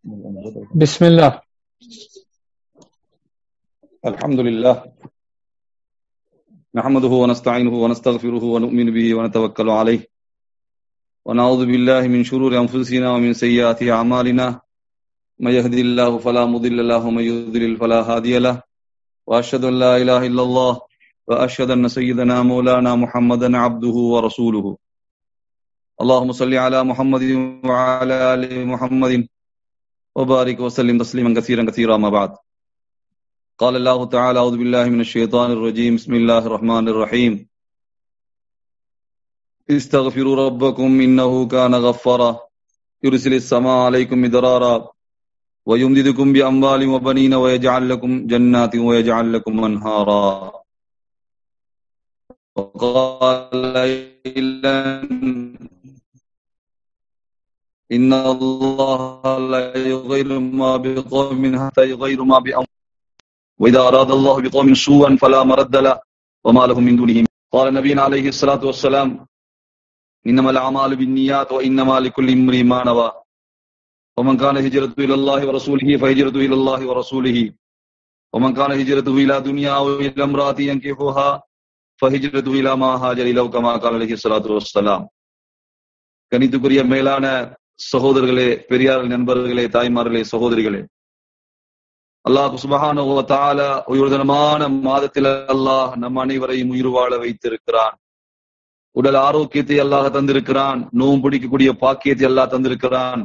بسم الله الحمد لله نحمده ونستعينه ونستغفره ونؤمن به ونتوكل عليه ونعوذ بالله من شرور أنفسنا ومن سيئات أعمالنا من يهدي الله فلا مضل له ومن يضلل فلا هادي له وأشهد أن لا إله إلا الله وأشهد أن سيدنا مولانا محمدا عبده ورسوله اللهم صل على محمد وعلى آل محمد وبارك وسلم تسليما كثيرا كثيرا ما بعد قال الله تعالى أعوذ بالله من الشيطان الرجيم بسم الله الرحمن الرحيم استغفروا ربكم إنه كان غفارا يرسل السماء عليكم مدرارا ويمددكم بأموال وبنين ويجعل لكم جنات ويجعل لكم أنهارا وقال إلا إن الله لا يغير ما بقوم حتى يغير ما بأنفسهم وإذا أراد الله بقوم سوءا فلا مرد له وما لهم من دونه قال نبينا عليه الصلاة والسلام إنما الأعمال بالنيات وإنما لكل امرئ ما نوى ومن كان هجرته إلى الله ورسوله فهجرته إلى الله ورسوله ومن كان هجرته إلى دنيا أو إلى امرأة ينكحها فهجرته إلى ما هاجر إليه كما قال عليه الصلاة والسلام கணித்துக்குரிய மேலான சகோதரர்களே பெரியார் நண்பர்களே தாய்மார்களே சகோதரிகளே அல்லாஹ் சுபஹான தால உயர்தனமான மாதத்தில் அல்லாஹ் நம் அனைவரையும் உயிர் வாழ வைத்திருக்கிறான் உடல் ஆரோக்கியத்தை அல்லாஹ் தந்திருக்கிறான் நோம் பிடிக்கக்கூடிய பாக்கியத்தை அல்லாஹ் தந்திருக்கிறான்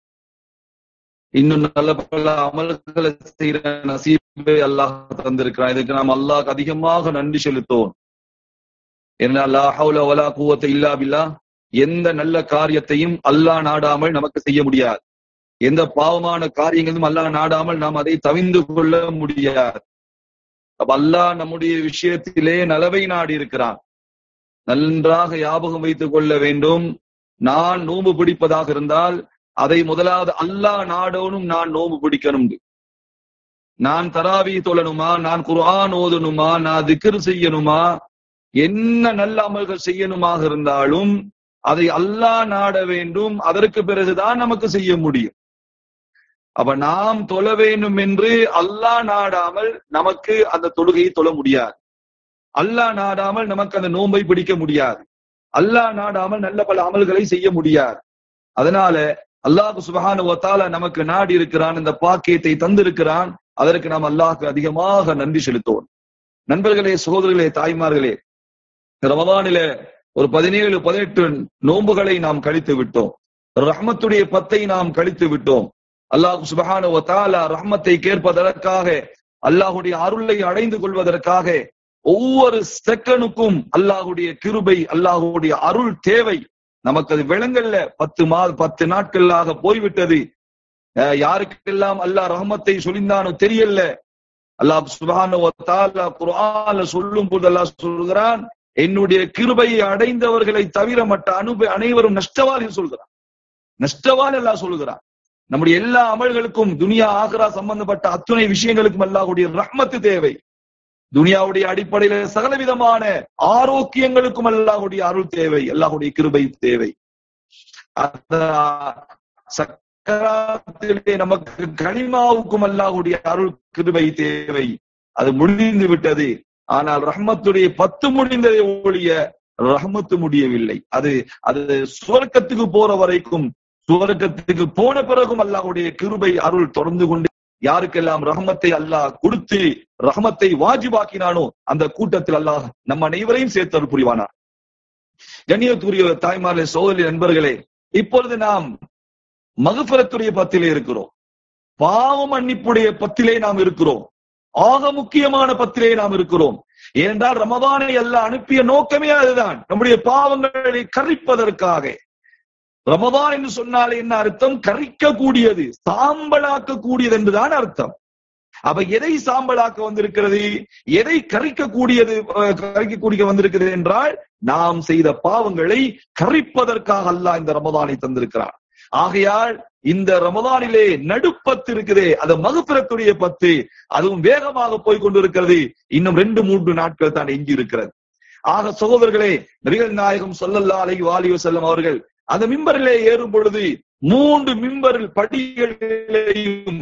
இன்னும் நல்ல பல அமல்களை செய்யற நசீபை அல்லாஹ் தந்திருக்கிறான் இதுக்கு நாம் அல்லாஹ் அதிகமாக நன்றி செலுத்தோம் என்ன அல்லா ஹவுல வலா கூவத்தை இல்லா பில்லா எந்த நல்ல காரியத்தையும் அல்லாஹ் நாடாமல் நமக்கு செய்ய முடியாது எந்த பாவமான காரியங்களும் அல்லாஹ் நாடாமல் நாம் அதை தவிந்து கொள்ள முடியாது அப்ப அல்லாஹ் நம்முடைய விஷயத்திலே நலவை நாடி இருக்கிறான் நன்றாக ஞாபகம் வைத்துக் கொள்ள வேண்டும் நான் நோம்பு பிடிப்பதாக இருந்தால் அதை முதலாவது அல்லாஹ் நாடோனும் நான் நோம்பு பிடிக்கணும் நான் தராவி தொழணுமா நான் குர்ஆன் ஓதணுமா நான் திக்ர் செய்யணுமா என்ன நல்ல அமல்கள் செய்யணுமாக இருந்தாலும் அதை அல்லாஹ் நாட வேண்டும் அதற்கு பிறகுதான் நமக்கு செய்ய முடியும் அப்ப நாம் தொழ வேண்டும் என்று அல்லாஹ் நாடாமல் நமக்கு அந்த தொழுகையை தொழ முடியாது அல்லாஹ் நாடாமல் நமக்கு அந்த நோன்பை பிடிக்க முடியாது அல்லாஹ் நாடாமல் நல்ல பல அமல்களை செய்ய முடியாது அதனால அல்லாஹ் சுபஹானுவத்தால நமக்கு நாடி இருக்கிறான் இந்த பாக்கியத்தை தந்திருக்கிறான் அதற்கு நாம் அல்லாஹ்க்கு அதிகமாக நன்றி செலுத்துவோம் நண்பர்களே சகோதரர்களே தாய்மார்களே ரமதானில ஒரு பதினேழு பதினெட்டு நோன்புகளை நாம் கழித்து விட்டோம் ரஹ்மத்துடைய பத்தை நாம் கழித்து விட்டோம் அல்லாஹ் சுபஹான ரஹ்மத்தை கேட்பதற்காக அல்லாஹுடைய அருளை அடைந்து கொள்வதற்காக ஒவ்வொரு செகனுக்கும் அல்லாஹுடைய கிருபை அல்லாஹுடைய அருள் தேவை நமக்கு அது விளங்கல்ல பத்து மா பத்து நாட்களாக போய்விட்டது யாருக்கெல்லாம் அல்லாஹ் ரஹமத்தை சொல்லிந்தானோ தெரியல அல்லாஹ் சுபஹான குரான்ல சொல்லும் போது அல்லாஹ் சொல்கிறான் என்னுடைய கிருபையை அடைந்தவர்களை தவிர மற்ற அனுப அனைவரும் நஷ்டவாளி சொல்கிறான் நஷ்டவாள் எல்லாம் சொல்லுகிறான் நம்முடைய எல்லா அமல்களுக்கும் துனியா ஆகரா சம்பந்தப்பட்ட அத்துணை விஷயங்களுக்கும் அல்லாஹுடைய ரஹ்மத்து தேவை துனியாவுடைய அடிப்படையில சகலவிதமான ஆரோக்கியங்களுக்கும் அல்லாஹுடைய அருள் தேவை அல்லாஹுடைய கிருபை தேவை சக்கராத்திலே நமக்கு கனிமாவுக்கும் அல்லாஹுடைய அருள் கிருபை தேவை அது முடிந்து விட்டது ஆனால் ரஹ்மத்துடைய பத்து முடிந்ததை ஒழிய ரஹ்மத்து முடியவில்லை அது அது சுவர்க்கத்துக்கு போற வரைக்கும் சுவர்க்கத்துக்கு போன பிறகும் அல்லாஹுடைய கிருபை அருள் தொடர்ந்து கொண்டு யாருக்கெல்லாம் ரஹமத்தை அல்லாஹ் கொடுத்து ரஹமத்தை வாஜிபாக்கினானோ அந்த கூட்டத்தில் அல்லாஹ் நம்ம அனைவரையும் சேர்த்து புரிவானார் கண்ணியத்துக்குரிய தாய்மார்களே சோதரி நண்பர்களே இப்பொழுது நாம் மகபரத்துடைய பத்திலே இருக்கிறோம் பாவ மன்னிப்புடைய பத்திலே நாம் இருக்கிறோம் ஆக முக்கியமான பத்திலே நாம் இருக்கிறோம் ஏனென்றால் ரமதானை எல்லாம் அனுப்பிய நோக்கமே அதுதான் நம்முடைய பாவங்களை கரிப்பதற்காக ரமதான் என்று சொன்னால் என்ன அர்த்தம் கரிக்க கூடியது சாம்பலாக்க கூடியது என்றுதான் அர்த்தம் அப்ப எதை சாம்பலாக்க வந்திருக்கிறது எதை கரிக்க கூடியது கரிக்க கூடிய வந்திருக்கிறது என்றால் நாம் செய்த பாவங்களை கரிப்பதற்காக அல்லாஹ் இந்த ரமதானை தந்திருக்கிறார் ஆகையால் இந்த ரமதானிலே நடுப்பத்து இருக்குதே அது மகுப்பிரத்துடைய பத்து அதுவும் வேகமாக போய் கொண்டிருக்கிறது இன்னும் ரெண்டு மூன்று நாட்கள் தான் எஞ்சி இருக்கிறது ஆக சகோதரர்களே நபிகள் நாயகம் சொல்லல்லா அலை வாலிவ செல்லம் அவர்கள் அந்த மிம்பரிலே ஏறும் பொழுது மூன்று மிம்பரில் படிகளையும்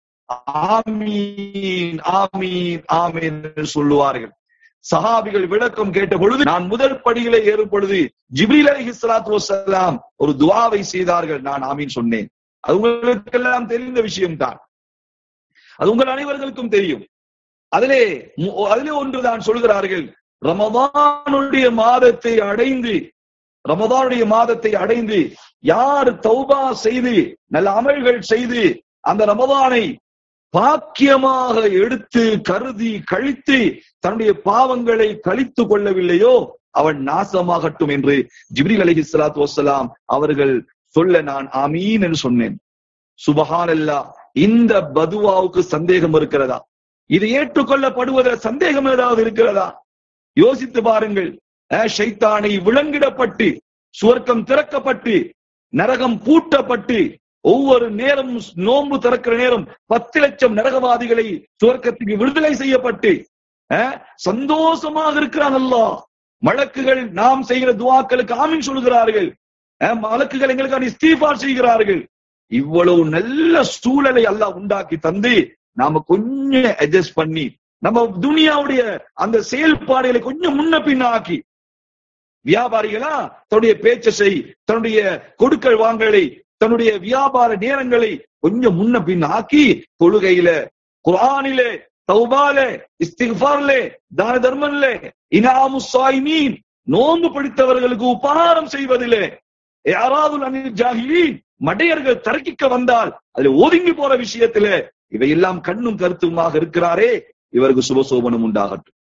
ஆமீன் ஆமீன் ஆமீன் என்று சொல்லுவார்கள் சஹாபிகள் விளக்கம் கேட்ட பொழுது நான் முதல் படியிலே ஏறும் பொழுது ஜிப்ரீல் அலைஹி ஸலாத்து வஸலாம் ஒரு துஆவை செய்தார்கள் நான் ஆமீன் சொன்னேன் அது உங்களுக்கெல்லாம் தெரிந்த விஷயம்தான் அது உங்கள் அனைவர்களுக்கும் தெரியும் அதிலே மு- அதிலே ஒன்றுதான் சொல்கிறார்கள் ரமதானுடைய மாதத்தை அடைந்து ரமதானுடைய மாதத்தை அடைந்து யார் தௌபா செய்து நல்ல அமல்கள் செய்து அந்த ரமதானை பாக்கியமாக எடுத்து கருதி கழித்து தன்னுடைய பாவங்களை கழித்து கொள்ளவில்லையோ அவன் நாசமாகட்டும் என்று ஜிப்ரீல் அலைஹி ஸலாத்து வஸலாம் அவர்கள் சொல்ல நான் ஆமீன் என்று சொன்னேன் சுபஹானல்லாஹ் இந்த பதுவாவுக்கு சந்தேகம் இருக்கிறதா இது ஏற்றுக்கொள்ளப்படுவதில் சந்தேகம் ஏதாவது இருக்கிறதா யோசித்து பாருங்கள் அஹ், ஷைத்தானை விலங்கிடப்பட்டு சுவர்க்கம் திறக்கப்பட்டு நரகம் பூட்டப்பட்டு ஒவ்வொரு நேரமும் நோன்பு திறக்கிற நேரம் பத்து லட்சம் நரகவாதிகளை சுவர்க்கத்துக்கு விடுதலை செய்யப்பட்டு அஹ், சந்தோஷமாக இருக்கிறான் அல்லாஹ் மலக்குகள் நாம் செய்கிற துவாக்களுக்கு ஆமீன் சொல்கிறார்கள் அஹ், மலக்குகள் எங்களுக்கு இஸ்தீஃபார் செய்கிறார்கள் இவ்வளவு நல்ல சூழலை அல்லாஹ் உண்டாக்கி தந்து நாம கொஞ்சம் அட்ஜஸ்ட் பண்ணி நம்ம துனியாவுடைய அந்த செயல்பாடுகளை கொஞ்சம் முன்ன பின்ன ஆக்கி வியாபாரிகளா தன்னுடைய பேச்சை செய் தன்னுடைய கொடுக்கல் வாங்கலை தன்னுடைய வியாபார நேரங்களை கொஞ்சம் முன்ன பின்ன ஆக்கி தொழுகையில குர்ஆனிலே தௌபாலே இஸ்திக்ஃபார்லே தான தர்மன்லே இனாமு சாயிமீன் நோன்பு பிடித்தவர்களுக்கு உபகாரம் செய்வதிலே யாராவது அனில் ஜாஹிலீன் மடையர்கள் தரக்கிக்க வந்தால் அதுல ஒதுங்கி போற விஷயத்துல இவையெல்லாம் கண்ணும் கருத்துமாக இருக்கிறாரே இவருக்கு சுபசோபனம் உண்டாகட்டும்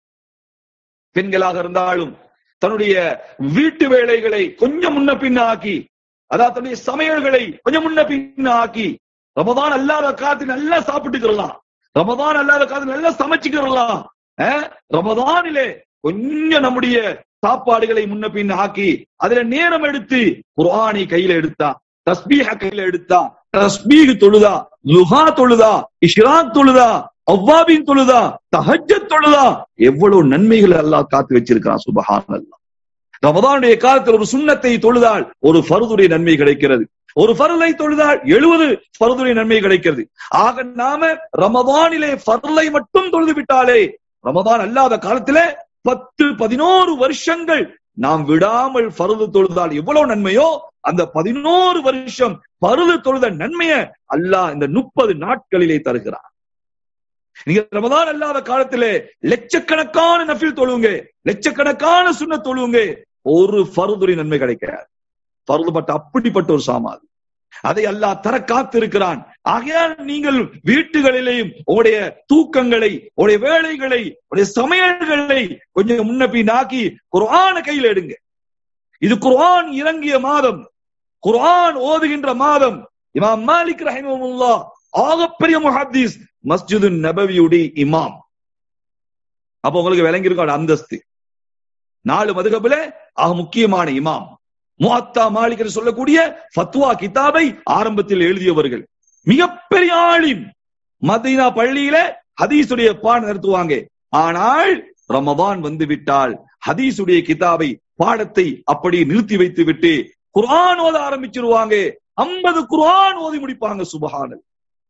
பெண்களாக இருந்தாலும் தன்னுடைய வீட்டு வேலைகளை கொஞ்சம் முன்ன பின்ன ஆக்கி அதாவது தன்னுடைய சமையல்களை கொஞ்சம் முன்ன பின்ன ஆக்கி ரமதான் அல்லாத காத்து நல்லா சாப்பிட்டுக்கிறலாம் ரமதான் அல்லாத காத்து நல்லா சமைச்சுக்கிறலாம் அஹ், ரமதானிலே கொஞ்சம் நம்முடைய சாப்பாடுகளை முன்ன பின்ன ஆக்கி அதுல நேரம் எடுத்து குர்ஆனை கையில எடுத்தா தஸ்பீஹ கையில எடுத்தா தஸ்பீஹ் தொழுதா லுஹா தொழுதா இஷ்ராக் தொழுதா அவ்வாபின் தொழுதா தஹஜ்ஜத் தொழுதா எவ்வளவு நன்மைகள் அல்லாஹ் காத்து வச்சிருக்கிறான் சுபஹான் அல்லாஹ் ரமதானுடைய காலத்தில் ஒரு சுண்ணத்தை தொழுதால் ஒரு ஃபர்துடைய நன்மை கிடைக்கிறது ஒரு ஃபர்லை தொழுதால் எழுபது ஃபர்துடைய நன்மை கிடைக்கிறது ஆக நாம ரமதானிலே ஃபர்லை மட்டும் தொழுது விட்டாலே ரமதான் அல்லாத காலத்திலே பத்து பதினோரு வருஷங்கள் நாம் விடாமல் பருது தொழுதால் எவ்வளவு நன்மையோ அந்த பதினோரு வருஷம் பருது தொழுத நன்மையை அல்லாஹ் இந்த முப்பது நாட்களிலே தருகிறார் நீங்க ரமதான் அல்லாத காலத்திலே லட்சக்கணக்கான நஃபில் தொழுவுங்க லட்சக்கணக்கான சுண்ண தொழுவுங்க ஒரு ஃபர்துரி நன்மை கிடைக்காது ஃபர்து பட்ட அப்படிப்பட்ட ஒரு சாமாது அதை அல்லாஹ் தர காத்திருக்கிறான் ஆகையால் நீங்கள் வீட்டுகளிலேயும் உங்களுடைய தூக்கங்களை உங்களுடைய வேலைகளை உங்களுடைய சமையல்களை கொஞ்சம் முன்ன பின்னாக்கி குர்ஆன கையில் எடுங்க இது குர்ஆன் இறங்கிய மாதம் குர்ஆன் ஓதுகின்ற மாதம் இமாம் மாலிக் ரஹிமஹுல்லா ஆகப்பெரிய முஹத்தீஸ் மஸ்ஜிது நபவியுடைய இமாம் அப்ப உங்களுக்கு விளங்கி இருக்கும் அந்தஸ்து நாலு மதுகபுல ஆக முக்கியமான இமாம் முஅத்தா மாலிக் என்று சொல்லக்கூடிய ஃபத்வா கிதாபை ஆரம்பத்தில் எழுதியவர்கள் மிகப்பெரிய ஆளிம் மதீனா பள்ளியில ஹதீஸுடைய பாடம் நடத்துவாங்க ஆனால் ரமதான் வந்து விட்டால் ஹதீஸுடைய கிதாபை பாடத்தை அப்படி நிறுத்தி வைத்து விட்டு குர்ஆன் ஓத ஆரம்பிச்சிருவாங்க ஐம்பது குர்ஆன் ஓதி முடிப்பாங்க சுபஹானல்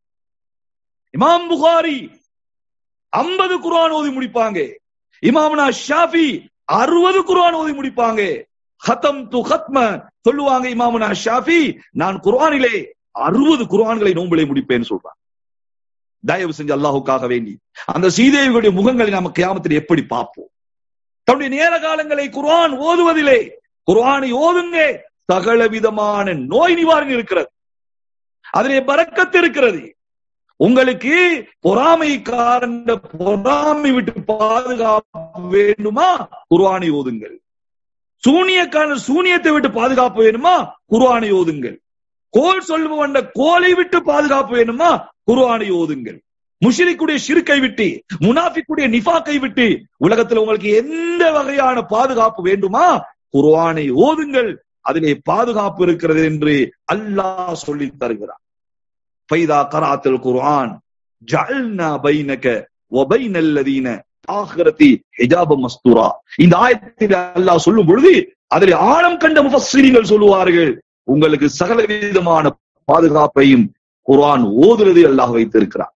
இமாம் புகாரி ஐம்பது குர்ஆன் ஓதி முடிப்பாங்க இமாம்னா ஷாஃபி அறுபது குர்ஆன் ஓதி முடிப்பாங்க ஹத்தம் து ஹத்ம சொல்லுவாங்க இமாமுனா ஷாஃபி நான் குர்ஆனிலே அறுபது குர்ஆன்களை நோம்பிலே முடிப்பேன்னு சொல்றான் தயவு செஞ்சு அல்லாஹுக்காக வேண்டி அந்த சீதேவியுடைய முகங்களை நாம கியாமத்தில் எப்படி பார்ப்போம் தன்னுடைய நேர காலங்களை குர்ஆன் ஓதுவதிலே குர்ஆனை ஓதுங்க சகல விதமான நோய் நிவாரணம் இருக்கிறது அதிலே பறக்கத்து இருக்கிறது உங்களுக்கு பொறாமைக்காரன் பொறாமை விட்டு பாதுகாப்பு வேண்டுமா குர்ஆனை ஓதுங்கள் சூனியக்காரன் சூனியத்தை விட்டு பாதுகாப்பு வேணுமா குர்ஆனை ஓதுங்கள் கோல் சொல்லுவன் கோலை விட்டு பாதுகாப்பு வேணுமா குர்ஆனை ஓதுங்கள் முஷிரிக்குடைய ஷிர்கை விட்டு முனாஃபிக்குடைய நிஃபாக்கை விட்டு உலகத்துல உங்களுக்கு எந்த வகையான பாதுகாப்பு வேண்டுமா குர்ஆனை ஓதுங்கள் அதிலே பாதுகாப்பு இருக்கிறது என்று அல்லாஹ் சொல்லி தருகிறார் ஃபைதா கராத்தல் குர்ஆன் ஜஅல்னா பைனக வபைன அல்லதீன ஆகிரத்தி ஹிஜாப மஸ்தூரா இந்த ஆயத்தில் அல்லாஹ் சொல்லும் பொழுது அதில் ஆழம் கண்ட முஃபஸ்ஸிரீன்கள் சொல்லுவார்கள் உங்களுக்கு சகல விதமான பாதுகாப்பையும் குர்ஆன் ஓதுறது அல்லாஹ் வைத்திருக்கிறார்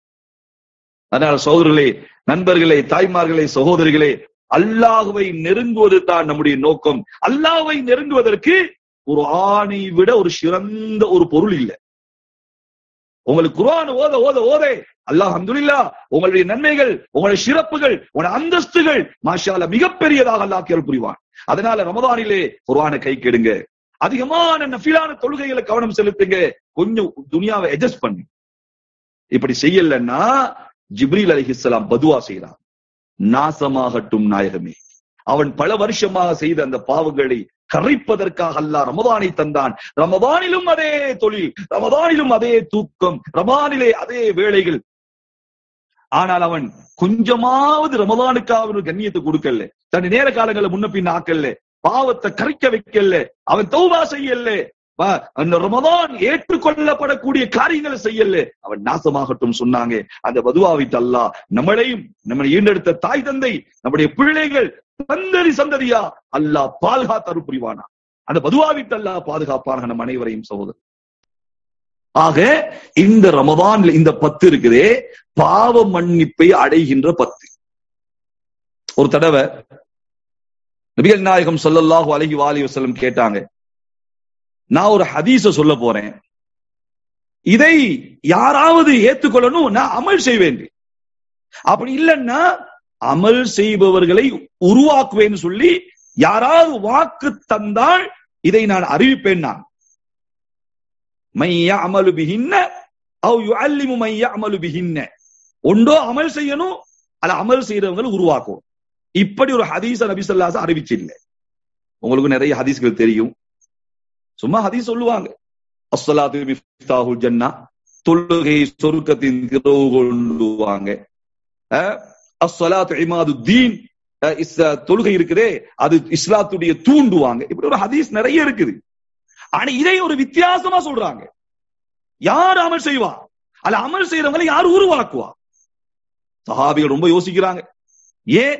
அதனால சகோதரர்களே நண்பர்களே தாய்மார்களே சகோதரிகளே அல்லாஹுவை நெருங்குவது தான் நம்முடைய நோக்கம் அல்லாஹ்வை நெருங்குவதற்கு ஒரு ஆணை விட ஒரு சிறந்த ஒரு பொருள் இல்லை உங்களுக்கு குர்ஆன் ஓத ஓத ஓதே அல்லாஹ் அல்ஹம்துலில்லா உங்களுடைய நன்மைகள் உங்களுடைய சிறப்புகள் உங்களுடைய அந்தஸ்துகள் மாஷா அல்லாஹ் மிகப்பெரியதாக அல்லாஹ் கேள் புரிவான் அதனால ரமதானிலே குர்ஆனை கை கெடுங்க அதிகமான நஃபிலான தொழுகைகளை கவனம் செலுத்துங்க கொஞ்சம் துனியாவை அட்ஜஸ்ட் பண்ணு இப்படி செய்யலன்னா ஜிப்ரீல் அலைஹிஸ்ஸலாம் பதுவா செய்யலாம் நாசமாகட்டும் நாயகமே அவன் பல வருஷமாக செய்த அந்த பாவங்களை கரைப்பதற்காக அல்லாஹ் ரமதானை தந்தான் ரமதானிலும் அதே தொழில் ரமதானிலும் அதே தூக்கம் ரமதானிலே அதே வேலைகள் ஆனால் அவன் கொஞ்சமாவது ரமதானுக்காக ஒரு கண்ணியத்தை கொடுக்கல தன் நேர காலங்களை முன்ன பின் ஆக்கல்ல பாவத்தை கரைக்க வைக்கல அவன் தௌபா செய்யல வா- அந்த ரமதான் ஏற்றுக்கொள்ளப்படக்கூடிய காரியங்களை செய்யல அவன் நாசமாகட்டும் சொன்னாங்க அந்த பதுவாவிட்டு அல்லாஹ் நம்மளையும் நம்மளை ஈண்டெடுத்த தாய் தந்தை நம்முடைய பிள்ளைகள் சந்ததி சந்ததியா அல்லாஹ் பாதுகாத்தரு புரிவானா அந்த பதுவாவிட்டு அல்லாஹ் பாதுகாப்பான நம் அனைவரையும் சகோதரர் ஆக இந்த ரமதான்ல இந்த பத்து இருக்குதே பாவ மன்னிப்பை அடைகின்ற பத்து ஒரு தடவை நபிகள் நாயகம் ஸல்லல்லாஹு அலைஹி வாலிஹி வஸல்லம் கேட்டாங்க நான் ஒரு ஹதீஸ சொல்ல போறேன் இதை யாராவது ஏத்துக்கொள்ளணும் நான் அமல் செய்வேன் அப்படி இல்லைன்னா அமல் செய்பவர்களை உருவாக்குவேன்னு சொல்லி யாராவது வாக்கு தந்தால் இதை நான் அறிவிப்பேன் நான் மைய அமலு பிகின்ன அவ் யுஅல்லிமு மைய அமலு பிகின்ன ஒன்றோ அமல் செய்யணும் அல்ல அமல் செய்யறவங்களை உருவாக்கும் இப்படி ஒரு ஹதீஸ நபி ஸல்லல்லாஹு அலைஹி அறிவிச்சு இல்லை உங்களுக்கு நிறைய ஹதீஸ்கள் தெரியும் சும்மா ஹதீஸ் சொல்லுவாங்க அஸ்ஸலாத்து மிஃப்தாஹுல் ஜன்னா தொழுகை சொர்க்கத்தின் திறவு கொண்டுவாங்க அஹ், அஸ்ஸலாத்து இமாது தீன் அஹ், இஸ்- தொழுகை இருக்குதே அது இஸ்லாத்துடைய தூண்டுவாங்க இப்படி ஒரு ஹதீஸ் நிறைய இருக்குது ஆனா இதை ஒரு வித்தியாசமா சொல்றாங்க யார் அமல் செய்வா அல்ல அமல் செய்யறவங்களை யார் உருவாக்குவா சஹாபிகள் ரொம்ப யோசிக்கிறாங்க ஏன்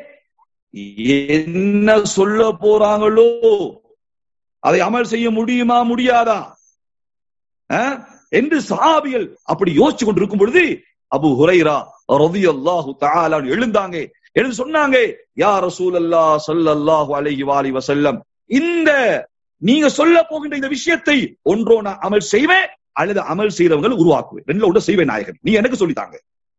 என்ன சொல்ல போறாங்களோ அதை அமல் செய்ய முடியுமா முடியாதா அஹ்? என்று சஹாபிகள் அப்படி யோசிச்சு கொண்டிருக்கும் பொழுது அபு ஹுரைரா ரலியல்லாஹு தஆலா எழுந்தாங்க எழுந்து சொன்னாங்க யா ரசூலல்லாஹ் ஸல்லல்லாஹு அலைஹி வாலி வஸல்லம் இந்த நீங்க சொல்ல போகின்ற இந்த விஷயத்தை ஒன்றோ நான் அமல் செய்வேன் அல்லது அமல் செய்யறவங்களை உருவாக்குவேன் ரெண்டுல ஒன்று செய்வேன் நாயகன் நீ எனக்கு சொல்லித்தாங்க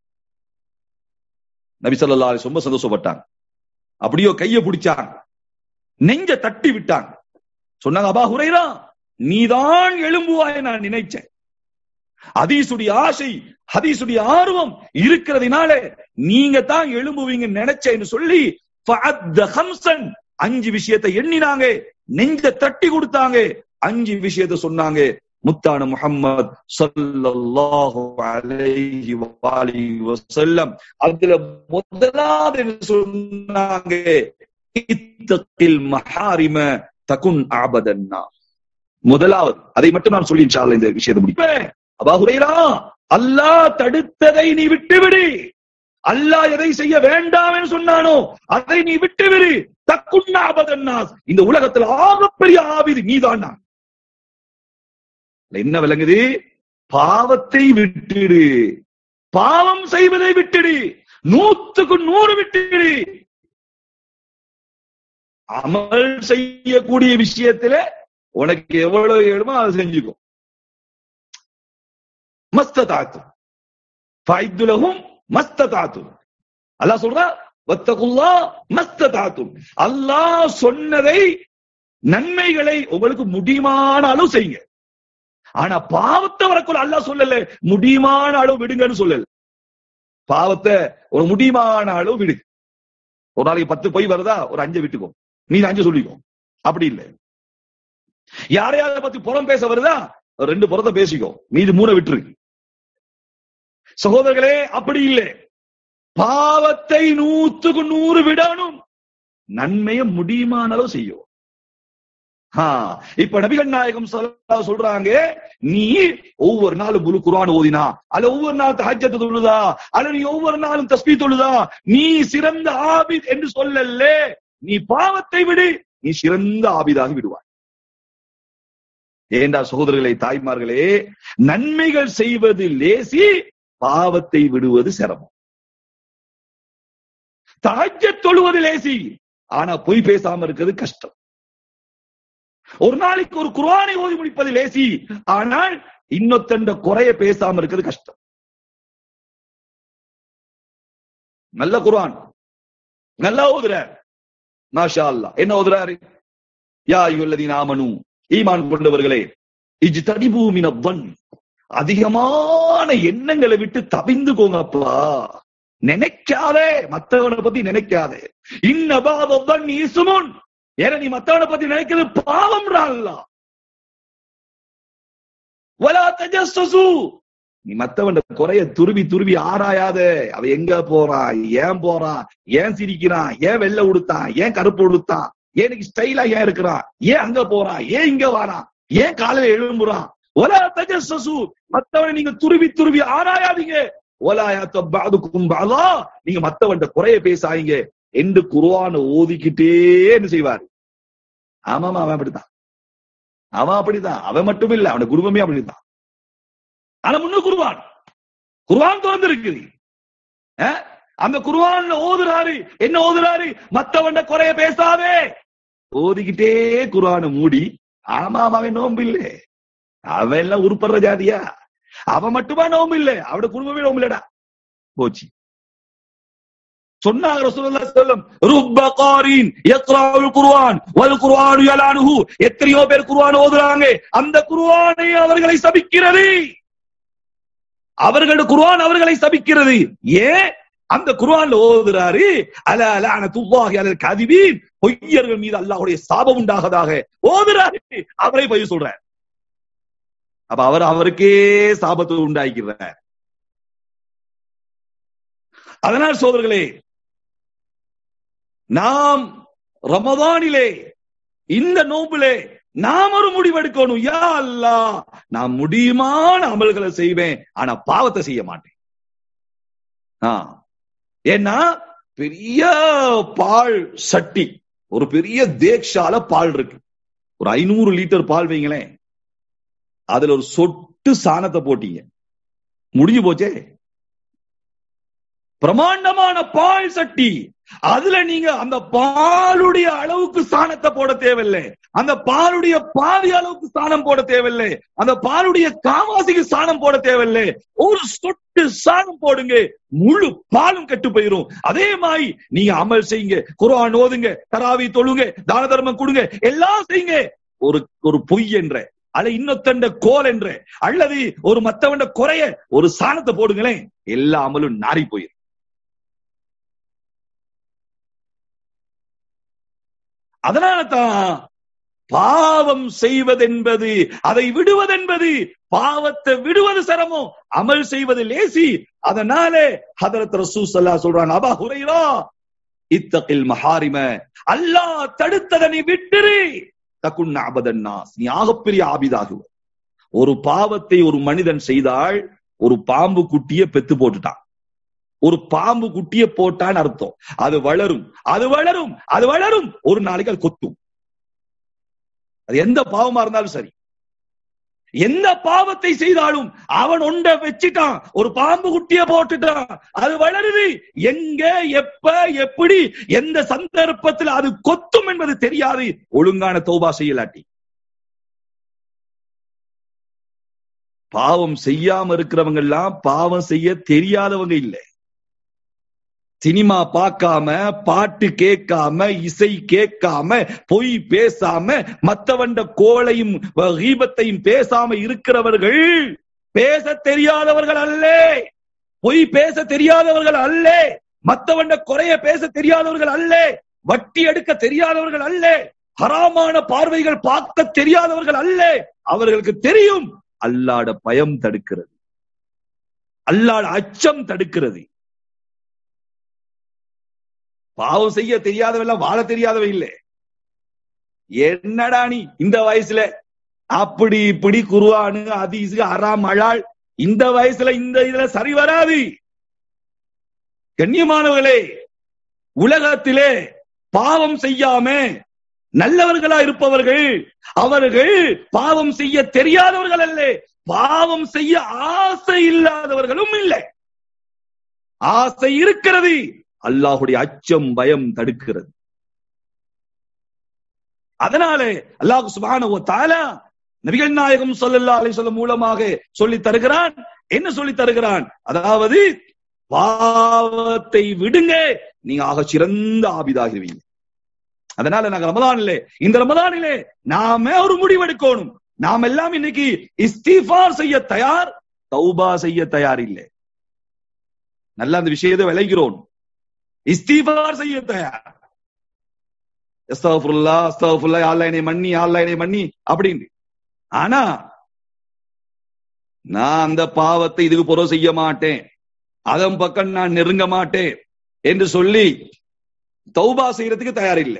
நபி ஸல்லல்லாஹு அலைஹி ரொம்ப சந்தோஷப்பட்டாங்க அப்படியோ கைய பிடிச்சாங்க நெஞ்ச தட்டி விட்டாங்க சொன்னாங்க அபா ஹுரைரா நீதான் எழும்புவாய் நான் நினைச்சேன் ஹதீசுடைய ஆசை ஹதீசுடைய ஆர்வம் இருக்கிறதுனால நீங்க தான் எழும்புவீங்கன்னு நினைச்சேன்னு சொல்லி ஃபஅத்த ஹம்சன் அஞ்சு விஷயத்தை எண்ணினாங்க நெஞ்ச தட்டி கொடுத்தாங்க அஞ்சு விஷயத்தை சொன்னாங்க முத்தான முஹம்மத் ஸல்லல்லாஹு அலைஹி வஆலிஹி வஸல்லம் அதுல முதலாவது என்ன சொன்னாங்க இத்தகில் மஹாரிம தகுன் ஆபதன்னா முதலாவது அதை மட்டும் நான் சொல்லி இன்ஷா அல்லாஹ் இந்த விஷயத்தை முடிப்பேன் அபா ஹுரைரா அல்லாஹ் தடுத்ததை நீ விட்டுவிடு அல்லாஹ் எதை செய்ய வேண்டாம் என்று சொன்னானோ அதை நீ விட்டுவிடு தக்குன் ஆபதன்னாஸ் இந்த உலகத்தில் ஆகப்பெரிய ஆவிது நீதான் என்ன விளங்குது பாவத்தை விட்டுடு பாவம் செய்வதை விட்டுடு நூத்துக்கு நூறு விட்டுடு அமல் செய்யக்கூடிய விஷயத்துல உனக்கு எவ்வளவு வேணுமோ அதை செஞ்சுக்கோ மஸ்ததாத்தும் ஃபைத்துலஹும் மஸ்ததாத்தும் அல்லாஹ் சொல்றா வத்தகுல்லா மஸ்ததாத்தும் அல்லாஹ் சொன்னதை நன்மைகளை உங்களுக்கு முடியுமான அளவு செய்யுங்க ஆனா பாவத்தை வரக்குள்ள அல்லாஹ் சொல்லல முடியுமான அளவு விடுங்கன்னு சொல்லல பாவத்தை ஒரு முடியுமான அளவு விடு ஒரு நாளைக்கு பத்து பொய் வருதா ஒரு அஞ்சு விட்டுக்கோ நீ அஞ்சு சொல்லிக்கோ அப்படி இல்லை யாரையாவது பத்தி புறம் பேச வருதா ஒரு ரெண்டு புறத்தை பேசிக்கோ மீது மூணை விட்டுரு சகோதரர்களே அப்படி இல்லை பாவத்தை நூத்துக்கு நூறு விடணும் நன்மையை முடியுமான அளவு செய்யும் ஆ, இப்ப நபிகள் நாயகம் ஸல்லல்லாஹு அலைஹி சொல்றாங்க நீ ஒவ்வொரு நாளும் முழு குர்ஆன் ஓதினா அல்ல ஒவ்வொரு நாள் தஹஜ்ஜத் தொழுதா அல்ல நீ ஒவ்வொரு நாளும் தஸ்பீஹ் தொழுதா நீ சிறந்த ஆபித் என்று சொல்லல நீ பாவத்தை விடு நீ சிறந்த ஆபிதாகி விடுவாய் ஏண்டா சகோதரர்களே தாய்மார்களே நன்மைகள் செய்வது லேசி பாவத்தை விடுவது சிரமம் தாஜ்ய தொழுவது லேசி ஆனா பொய் பேசாம இருக்கிறது கஷ்டம் ஒரு நாளைக்கு ஒரு குர்ஆனை ஓதி முடிப்பது லேசி ஆனால் இன்னொத்தண்ட குறைய பேசாம இருக்கிறது கஷ்டம் நல்ல குர்ஆன் நல்லா ஓதுறார் மாஷா அல்லாஹ் என்ன ஓதுறாரு யா அய்யுல்லதீன ஆமனு ஈமான் கொண்டவர்களே இஜ்தனிபு மினவன் அதிகமான எண்ணங்களை விட்டு தவிந்துக்கோங்கப்பா நினைக்காதே மத்தவனை பத்தி நினைக்காதே இன்னபாதன் இசுமுன் ஏன்னா நீ மத்தவனை பத்தி நினைக்கிறது பாவம் அல்லா வலா தஜஸ்ஸசு நீ மத்தவன் குறைய துருவி துருவி ஆராயாத அவ எங்க போறான் ஏன் போறான் ஏன் சிரிக்கிறான் ஏன் வெள்ளை உடுத்தான் ஏன் கருப்பு உடுத்தான் ஏன் இன்னைக்கு ஸ்டைலா ஏன் இருக்கிறான் ஏன் அங்க போறான் ஏன் இங்க வாரான் ஏன் காலையில எழும்புறான் ஒலா தஜஸ்ஸசு மத்தவனை நீங்க துருவி துருவி ஆராயாதீங்க ஒலா யாத்தபாதுக்கும் பாலா நீங்க மத்தவன்ட குறைய பேசாதீங்க என்று குர்ஆனை ஓதிக்கிட்டே என்ன செய்வாரு ஆமாமா அவன் அப்படித்தான் அவன் அப்படிதான் அவன் மட்டும் இல்ல அவன குடும்பமே அப்படித்தான் ஆனா முன்ன குருவான் குர்ஆன் திறந்து இருக்குது அந்த குர்ஆன்ல ஓதுறாரு என்ன ஓதுறாரு மத்தவன்ட குறைய பேசாதே ஓதிக்கிட்டே குர்ஆனை மூடி ஆமா அவன் நோம்பு இல்ல அவன் எல்லாம் உருப்படுற ஜாதியா அவன் மட்டுமா நோம்பு இல்ல அவட குடும்பமே நோம்பு இல்லடா போச்சு சொன்னாங்க ரசூலுல்லாஹி ஸல்லம் ருப்ப காரின் யக்ராஉல் குர்ஆன் வல் குர்ஆன் யலானுஹு எத்தனையோ பேர் குர்ஆன் ஓதுறாங்க அந்த குர்ஆனை அவர்களை சபிக்கிறது அவர்களுடைய குர்ஆன் அவர்களை சபிக்கிறது ஏன் அந்த குர்ஆன்ல ஓதுறாரு அல லஅனத்துல்லாஹி அலல் கதிபீன் பொய்யர்கள் மீது அல்லாஹ்வுடைய சாபம் உண்டாகதாக ஓதுறாரு அவரை போய் சொல்றார் அப்ப அவர் அவருக்கே சாபத்தை உண்டாக்கிறார் அதனால் சோதர்களே நாம் ரமதானிலே இந்த நோம்பிலே நாம் ஒரு முடிவெடுக்கணும் யா அல்லா நான் முடியுமான அமல்களை செய்வேன் ஆனா பாவத்தை செய்ய மாட்டேன் ஏன்னா பெரிய பால் சட்டி ஒரு பெரிய தேக்ஷால பால் இருக்கு ஒரு ஐநூறு லிட்டர் பால் வைங்களேன் அதுல ஒரு சொட்டு சாணத்தை போட்டீங்க முடிஞ்சு போச்சே பிரமாண்டமான பால் சட்டி அதுல நீங்க அந்த பாலுடைய அளவுக்கு சாணத்தை போட தேவையில்லை அந்த பாலுடைய பாதி அளவுக்கு சாணம் போட தேவையில்லை அந்த பாலுடைய காவாசிக்கு சாணம் போட தேவையில்லை ஒரு சொட்டு சாணம் போடுங்க முழு பாலும் கெட்டு போயிரும் அதே மாதிரி நீங்க அமல் செய்யுங்க குரான் ஓதுங்க தராவி தொழுங்க தான தர்மம் கொடுங்க எல்லாம் செய்யுங்க ஒரு ஒரு பொய் என்ற அல்ல இன்னொத்தண்ட கோல் என்ற அல்லது ஒரு மத்தவண்ட குறைய ஒரு சாணத்தை போடுங்களேன் எல்லா அமலும் நாரி போயிரும் அதனால தான் பாவம் செய்வதென்பது அதை விடுவதென்பது பாவத்தை விடுவது சிரமம் அமல் செய்வது லேசி அதனாலே ஹதரத் ரசூ சல்லா சொல்றாங்க அபா ஹுரைரா இத்தகில் மஹாரிம அல்லாஹ் தடுத்ததை நீ விட்டுரு தக்குன் அபதன்னாஸ் நீ ஆகப்பெரிய ஆபிதாகுவ ஒரு பாவத்தை ஒரு மனிதன் செய்தால் ஒரு பாம்பு குட்டிய பெத்து போட்டுட்டான் ஒரு பாம்பு குட்டிய போட்டான்னு அர்த்தம் அது வளரும் அது வளரும் அது வளரும் ஒரு நாளைக்கு அது கொத்தும் அது எந்த பாவமா இருந்தாலும் சரி எந்த பாவத்தை செய்தாலும் அவன் ஒண்ட வச்சுட்டான் ஒரு பாம்பு குட்டிய போட்டுட்டான் அது வளருது எங்க எப்ப எப்படி எந்த சந்தர்ப்பத்தில் அது கொத்தும் என்பது தெரியாது ஒழுங்கான தௌபா செய்யலாட்டி பாவம் செய்யாம இருக்கிறவங்க எல்லாம் பாவம் செய்ய தெரியாதவங்க இல்லை சினிமா பார்க்காம பாட்டு கேட்காம இசை கேட்காம பொய் பேசாம மத்தவண்ட கோளையும் கீபத்தையும் பேசாம இருக்கிறவர்கள் பேச தெரியாதவர்கள் அல்ல பொய் பேச தெரியாதவர்கள் அல்ல மத்தவண்ட குறைய பேச தெரியாதவர்கள் அல்ல வட்டி எடுக்க தெரியாதவர்கள் அல்ல ஹராமான பார்வைகள் பார்க்க தெரியாதவர்கள் அல்ல அவர்களுக்கு தெரியும் அல்லாட பயம் தடுக்கிறது அல்லாட அச்சம் தடுக்கிறது பாவம் செய்ய தெரியாதவெல்லாம் வாழ தெரியாதவ இல்லை என்னடா நீ இந்த வயசுல அப்படி இப்படி குருவானு அதீசு அறாம் அழாள் இந்த வயசுல இந்த இதுல சரி வராது கண்ணியமானவர்களே உலகத்திலே பாவம் செய்யாம நல்லவர்களா இருப்பவர்கள் அவர்கள் பாவம் செய்ய தெரியாதவர்கள் அல்ல பாவம் செய்ய ஆசை இல்லாதவர்களும் இல்லை ஆசை இருக்கிறது அல்லாஹுடைய அச்சம் பயம் தடுக்கிறது அதனாலே அல்லாஹ் சுபான தாலா நபிகள் நாயகம் சொல்லல்லா அலை சொல்ல மூலமாக சொல்லி தருகிறான் என்ன சொல்லி தருகிறான் அதாவது பாவத்தை விடுங்க நீங்க ஆக சிறந்த ஆபிதாகிருவீங்க அதனால நாங்க ரமதானிலே இந்த ரமதானிலே நாம ஒரு முடிவெடுக்கணும் நாம் எல்லாம் இன்னைக்கு இஸ்திஃபார் செய்ய தயார் தௌபா செய்ய தயார் இல்லை நல்லா அந்த விஷயத்தை விளைகிறோம் இஸ்திஃபார் செய்ய தயார் அஸ்தகுல்லா அஸ்தகுல்லா யாழ்லா என்னை மன்னி யாழ்லா என்னை மன்னி அப்படின்னு ஆனா நான் அந்த பாவத்தை இதுக்கு புறம் செய்ய மாட்டேன் அதன் பக்கம் நான் நெருங்க மாட்டேன் என்று சொல்லி தௌபா செய்யறதுக்கு தயார் இல்லை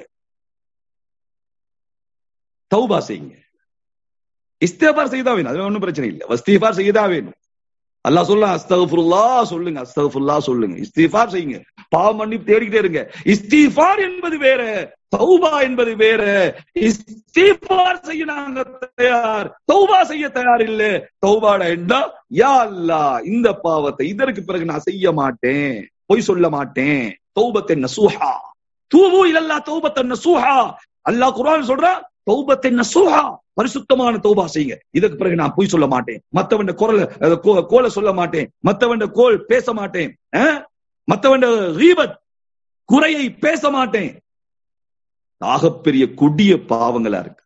தௌபா செய்யுங்க இஸ்திஃபார் செய்தா வேணும் அது ஒன்றும் பிரச்சனை இல்லை இஸ்திஃபார் செய்யதா வேணும் அல்லாஹ் சொல்ல அஸ்தகுல்லா சொல்லுங்க அஸ்தகுல்லா சொல்லுங்க இஸ்திஃபார் செய்யுங்க பாவம் பண்ணி தேடிக்கிட்டே இருங்க இஸ்திஃபார் என்பது வேற தௌபா என்பது வேற இஸ்திஃபார் செய்ய நாங்க தயார் தௌபா செய்ய தயார் இல்ல தௌபாட என்ன யா அல்லா இந்த பாவத்தை இதற்கு பிறகு நான் செய்ய மாட்டேன் பொய் சொல்ல மாட்டேன் தௌபத்தை நசூஹா தூபு இல்லல்லா தௌபத்தை நசூஹா அல்லாஹ் குர்ஆன் சொல்றா தௌபத்தை நசூஹா பரிசுத்தமான தௌபா செய்யுங்க இதுக்கு பிறகு நான் பொய் சொல்ல மாட்டேன் மத்தவன் குரல் கோல சொல்ல மாட்டேன் மத்தவன் கோல் பேச மாட்டேன் மத்தவன் ரீபத் குறையை பேச மாட்டேன் ஆகப்பெரிய கொடிய பாவங்களா இருக்கு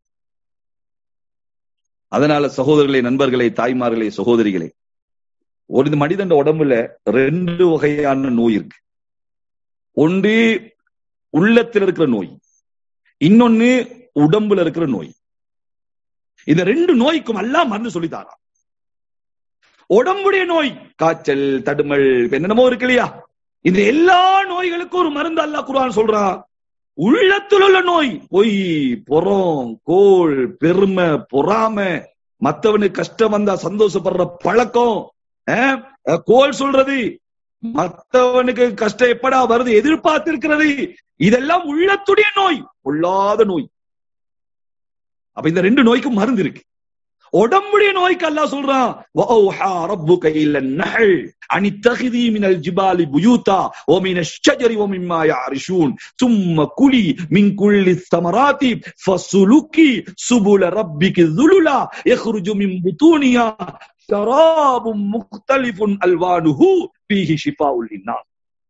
அதனால சகோதரர்களே நண்பர்களே தாய்மார்களே சகோதரிகளே ஒரு மனிதன் உடம்புல ரெண்டு வகையான நோய் இருக்கு ஒன்று உள்ளத்தில் இருக்கிற நோய் இன்னொன்னு உடம்புல இருக்கிற நோய் இந்த ரெண்டு நோய்க்கும் எல்லாம் மருந்து சொல்லித்தாரா உடம்புடைய நோய் காய்ச்சல் தடுமல் என்னென்னமோ இருக்கு இல்லையா இந்த எல்லா நோய்களுக்கும் ஒரு மருந்து அல்லா குரான் சொல்றான் உள்ளத்தில் உள்ள நோய் பொய் புறம் கோல் பெருமை பொறாம மத்தவனுக்கு கஷ்டம் வந்தா சந்தோஷப்படுற பழக்கம் கோல் சொல்றது மத்தவனுக்கு கஷ்டம் எப்படா வருது எதிர்பார்த்து இருக்கிறது இதெல்லாம் உள்ளத்துடைய நோய் பொல்லாத நோய் அப்ப இந்த ரெண்டு நோய்க்கும் மருந்து இருக்கு உடம்புடைய நோய்க்கு அல்லாஹ் சொல்றான் வஅௌஹா ரப்புக இல நஹல் அன் இத்தகிதி மினல் ஜிபாலி புயூதா வ மின ஷஜரி வ மிம்மா யாரிஷூன் ثم குலி மின் குல்லி ثمرات فسلكي سبل ربك ذللا يخرج من بطونها شراب مختلف الوانه فيه شفاء للناس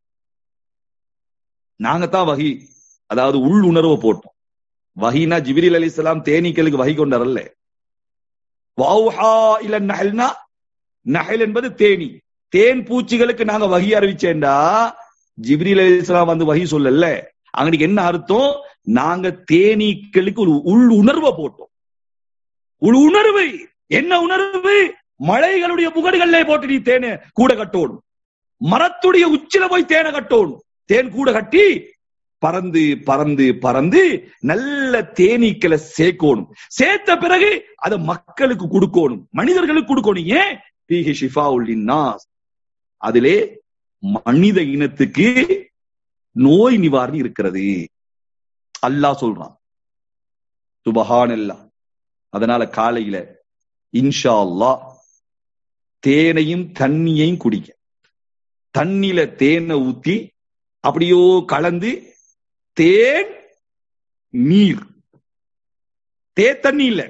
நாங்க தான் வகி அதாவது உள் உணர்வை போட்டோம் வஹினா ஜிபிரில் அலி இஸ்லாம் தேனீக்களுக்கு வகி கொண்டாரல்ல வௌஹா இல்ல நஹல்னா நஹல் என்பது தேனி தேன் பூச்சிகளுக்கு நாங்க வகி அறிவிச்சேன்டா ஜிப்ரீல் அலி இஸ்லாம் வந்து வகி சொல்லல அங்கனுக்கு என்ன அர்த்தம் நாங்க தேனீக்களுக்கு ஒரு உள் உணர்வை போட்டோம் உள் உணர்வு என்ன உணர்வு மலைகளுடைய முகடுகள்ல போட்டு நீ தேனை கூட கட்டோடும் மரத்துடைய உச்சில போய் தேனை கட்டோடும் தேன் கூட கட்டி பறந்து பறந்து பறந்து நல்ல தேனீக்களை சேர்க்கணும் சேர்த்த பிறகு அதை மக்களுக்கு கொடுக்கணும் மனிதர்களுக்கு கொடுக்கணும் ஏன் பீஹி ஷிஃபா நாஸ் அதிலே மனித இனத்துக்கு நோய் நிவாரணி இருக்கிறது அல்லாஹ் சொல்றான் சுபஹான் எல்லாம் அதனால காலையில இன்ஷா அல்லா தேனையும் தண்ணியையும் குடிக்க தண்ணியில தேனை ஊத்தி அப்படியோ கலந்து தேன் நீர் தே தண்ணி இல்ல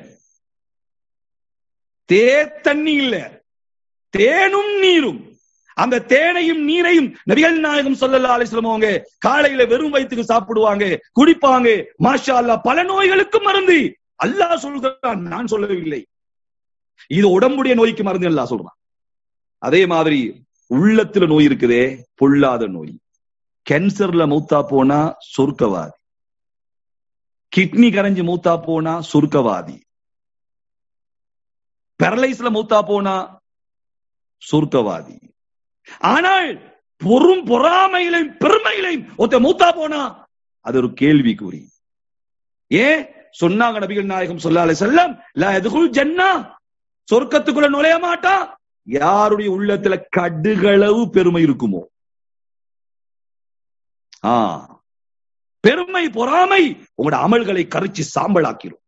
தே தண்ணி இல்ல தேனும் நீரும் அந்த தேனையும் நீரையும் நபிகள் நாயகம் சொல்லல்லா அலிஸ்லம் அவங்க காலையில வெறும் வயிற்றுக்கு சாப்பிடுவாங்க குடிப்பாங்க மாஷா அல்லா பல நோய்களுக்கு மருந்து அல்லாஹ் சொல்கிறான் நான் சொல்லவில்லை இது உடம்புடைய நோய்க்கு மருந்து அல்லாஹ் சொல்றான் அதே மாதிரி உள்ளத்துல நோய் இருக்குதே பொல்லாத நோய் கேன்சர்ல மூத்தா போனா சொர்க்கவாதி கிட்னி கரைஞ்சு மூத்தா போனா சொர்க்கவாதி பெரலைஸ்ல மூத்தா போனா சொர்க்கவாதி ஆனால் பொறும் பொறாமையிலையும் பெருமையிலையும் ஒருத்த மூத்தா போனா அது ஒரு கேள்விக்குறி ஏன் சொன்னாங்க நபிகள் நாயகம் சொல்லாலே செல்லம் லா எதுகுள் ஜன்னா சொர்க்கத்துக்குள்ள நுழைய மாட்டா யாருடைய உள்ளத்துல கடுகளவு பெருமை இருக்குமோ ஆ பெருமை பொறாமை உங்களோட அமல்களை கரிச்சு சாம்பலாக்கிரும்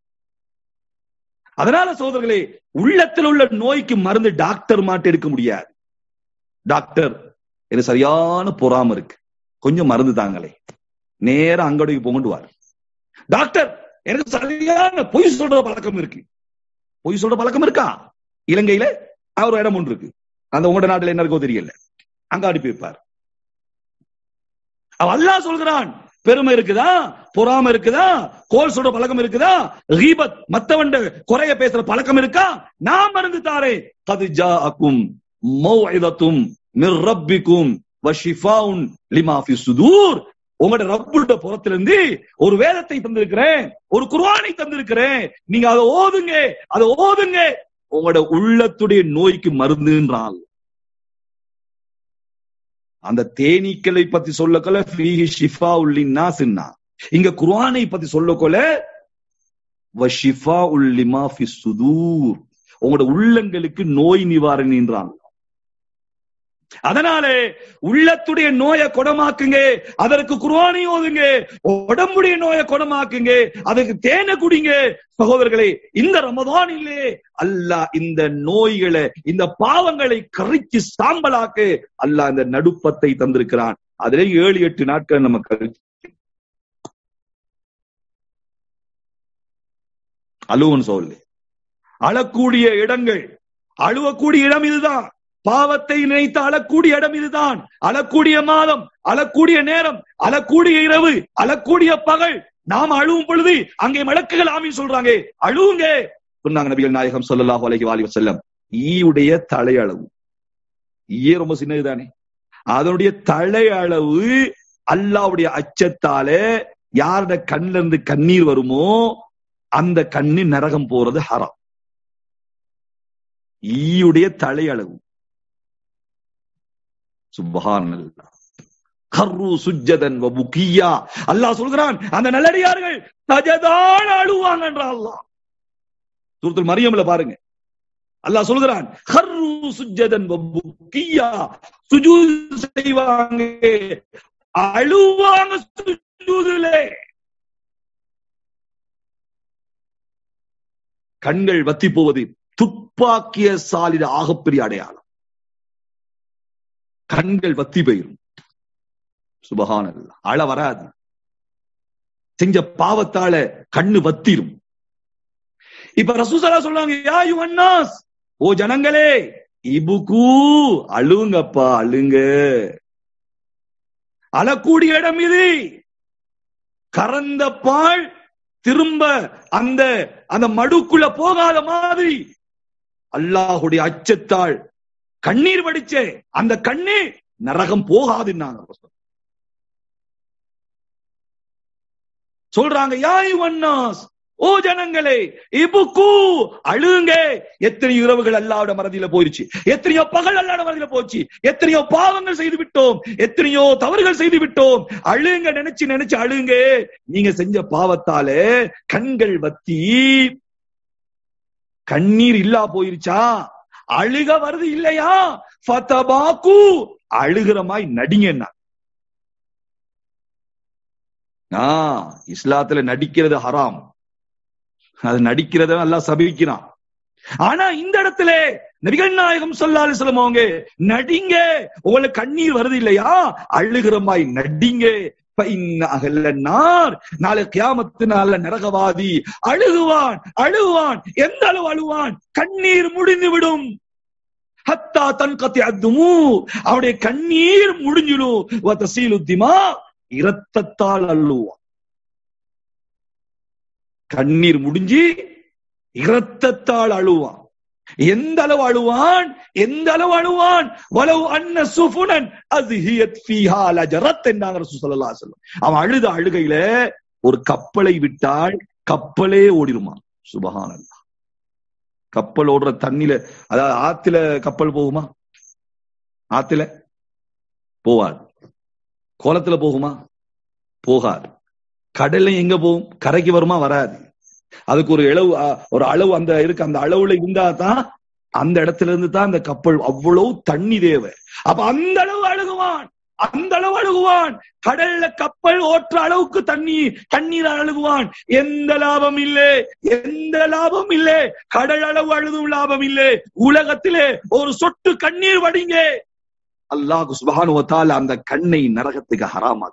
அதனால சோதர்களே உள்ளத்தில் உள்ள நோய்க்கு மருந்து டாக்டர் மாட்டு எடுக்க முடியாது டாக்டர் எனக்கு சரியான பொறாம இருக்கு கொஞ்சம் மருந்து தாங்களே நேரம் அங்கடைக்கு போங்கட்டு வாரு டாக்டர் எனக்கு சரியான பொய் சொல்ற பழக்கம் இருக்கு பொய் சொல்ற பழக்கம் இருக்கா இலங்கையில அவர் இடம் ஒன்று இருக்கு அந்த உங்களோட நாட்டுல என்ன இருக்கோ தெரியல அங்க அனுப்பி வைப்பார் அவ அல்லாஹ் சொல்கிறான் பெருமை இருக்குதா பொறாம இருக்குதா கோல் சொல்ற பழக்கம் இருக்குதா ரீபத் மத்தவண்ட குறைய பேசுற பழக்கம் இருக்கா நான் மருந்து தாரே கது ஜாஅக்கும் மௌஇதத்தும் மிர் ரப்பிக்கும் வஷிஃபாஉன் லிமா ஃபி சுதூர் உங்களோட ரப்புட புறத்துல இருந்து ஒரு வேதத்தை தந்திருக்கிறேன் ஒரு குர்ஆனை தந்திருக்கிறேன் நீங்க அதை ஓதுங்க அதை ஓதுங்க உங்களோட உள்ளத்துடைய நோய்க்கு மருந்துன்றான் அந்த தேனீக்களை பத்தி சொல்லக்கொள்ள ஃபீஹி ஷிஃபா உல்லின்னாஸ்னா இங்க குர்ஆனை பத்தி சொல்லக்கொள்ள வஷிஃபா உல்லிமா ஃபி சுதூர் உங்களோட உள்ளங்களுக்கு நோய் நிவாரணின்றான் அதனாலே உள்ளத்துடைய நோயை குணமாக்குங்க அதற்கு குர்ஆனை ஓதுங்க உடம்புடைய நோயை குணமாக்குங்க அதுக்கு தேனை குடிங்க சகோதரர்களே இந்த ரமதானிலே அல்லாஹ் இந்த நோய்களை இந்த பாவங்களை கரைச்சு சாம்பலாக்கு அல்லாஹ் இந்த நடுப்பத்தை தந்திருக்கிறான் அதிலே ஏழு எட்டு நாட்கள் நம்ம கழிச்சு அழுவன் சொல்லு அழக்கூடிய இடங்கள் அழுவக்கூடிய இடம் இதுதான் பாவத்தை நினைத்து அழக்கூடிய இடம் இதுதான் அழக்கூடிய மாதம் அழக்கூடிய நேரம் அழக்கூடிய இரவு அழக்கூடிய பகல் நாம் அழுவும் பொழுது அங்கே மலக்குகள் ஆமீன் சொல்றாங்க அழுவுங்க சொன்னாங்க நபிகள் நாயகம் ஸல்லல்லாஹு அலைஹி வஸல்லம் ஈயுடைய தலையளவு ஈயே ரொம்ப சின்னதுதானே அதனுடைய தலையளவு அல்லாவுடைய அச்சத்தால யாரோட கண்ணுல இருந்து கண்ணீர் வருமோ அந்த கண்ணு நரகம் போறது ஹராம் ஈயுடைய தலையளவு சுபஹானல்லாஹ் கர்ரு சுஜ்ஜதன் வ புகியா அல்லாஹ் சொல்கிறான் அந்த நல்லடியார்கள் சஜதான் அழுவாங்கன்ற அல்லாஹ் சூரத்துல் மரியம்ல பாருங்க அல்லாஹ் சொல்கிறான் கர்ரு சுஜ்ஜதன் வ புகியா சுஜூத் செய்வாங்க அழுவாங்க சுஜூதிலே கண்கள் வத்தி போவது துப்பாக்கிய சாலிட ஆகப்பெரிய அடையாளம் கண்கள் வத்தி போயிரும் சுபகானல்ல அழ வராது செஞ்ச பாவத்தால கண்ணு வத்திரும் இப்ப ரசூசலா சொல்றாங்க யா யுவன்னாஸ் ஓ ஜனங்களே இபுக்கு அழுங்கப்பா அழுங்க அழக்கூடிய இடம் இது கறந்த பால் திரும்ப அந்த அந்த மடுக்குள்ள போகாத மாதிரி அல்லாஹுடைய அச்சத்தால் கண்ணீர் வடிச்சே அந்த கண்ணீர் நரகம் போகாதுன்னாங்க சொல்றாங்க யாய் வண்ணாஸ் ஓ ஜனங்களே இபுக்கு அழுங்க எத்தனையோ இரவுகள் அல்லாவோட மறதியில போயிருச்சு எத்தனையோ பகல் அல்லாட மறதியில போச்சு எத்தனையோ பாவங்கள் செய்து விட்டோம் எத்தனையோ தவறுகள் செய்து விட்டோம் அழுங்க நினைச்சு நினைச்சு அழுங்க நீங்க செஞ்ச பாவத்தால கண்கள் வத்தி கண்ணீர் இல்லா போயிருச்சா அழுக வருது இல்லையா ஃபதபாக்கு அழுகிறமாய் நடிங்க ஆஹ் இஸ்லாத்துல நடிக்கிறது ஹராம் அது நடிக்கிறத எல்லாம் சபிக்கிறான் ஆனா இந்த இடத்துல நபிகள் நாயகம் சொல்லாலு சொல்லுவாங்க நடிங்க உங்களுக்கு கண்ணீர் வருது இல்லையா அழுகிறமாய் நடிங்க நாளை கியாமத்து நாள நரகவாதி அழுகுவான் அழுகுவான் எந்த அளவு அழுவான் கண்ணீர் முடிந்து விடும் ஹத்தா தன் கத்தி அத்துமு அவருடைய கண்ணீர் முடிஞ்சிடும் சீலுத்திமா இரத்தத்தால் அள்ளுவான் கண்ணீர் முடிஞ்சு இரத்தத்தால் அழுவான் எந்த அளவு அழுவான் எந்த அளவு அழுவான் வலவு அன்ன சுஃபுனன் அஸ்ஹியத் ஃபீஹா லஜரத் என்றாங்க ரசூல் ஸல்லல்லாஹு அலைஹி வஸல்லம் அவன் அழுத அழுகையில ஒரு கப்பலை விட்டால் கப்பலே ஓடிருமா சுபஹானல்லாஹ் கப்பல் ஓடுற தண்ணில அதாவது ஆத்துல கப்பல் போகுமா ஆத்துல போவாது குளத்துல போகுமா போகாது கடல்ல எங்க போகும் கரைக்கு வருமா வராது அதுக்கு ஒரு அளவு ஒரு அளவு அந்த இருக்கு அந்த அளவுல இருந்தா தான் அந்த இடத்துல இருந்து தான் அந்த கப்பல் அவ்வளவு தண்ணி தேவை அப்ப அந்த அளவு அழுகுவான் அந்த அளவு அழுகுவான் கடல்ல கப்பல் ஓட்டுற அளவுக்கு தண்ணி தண்ணீர் அழுகுவான் எந்த லாபம் இல்லை எந்த லாபம் இல்லை கடல் அளவு அழுதும் லாபம் இல்லை உலகத்திலே ஒரு சொட்டு கண்ணீர் வடிங்க அல்லாஹ் சுபானுவத்தால் அந்த கண்ணை நரகத்துக்கு ஹராமாக்கு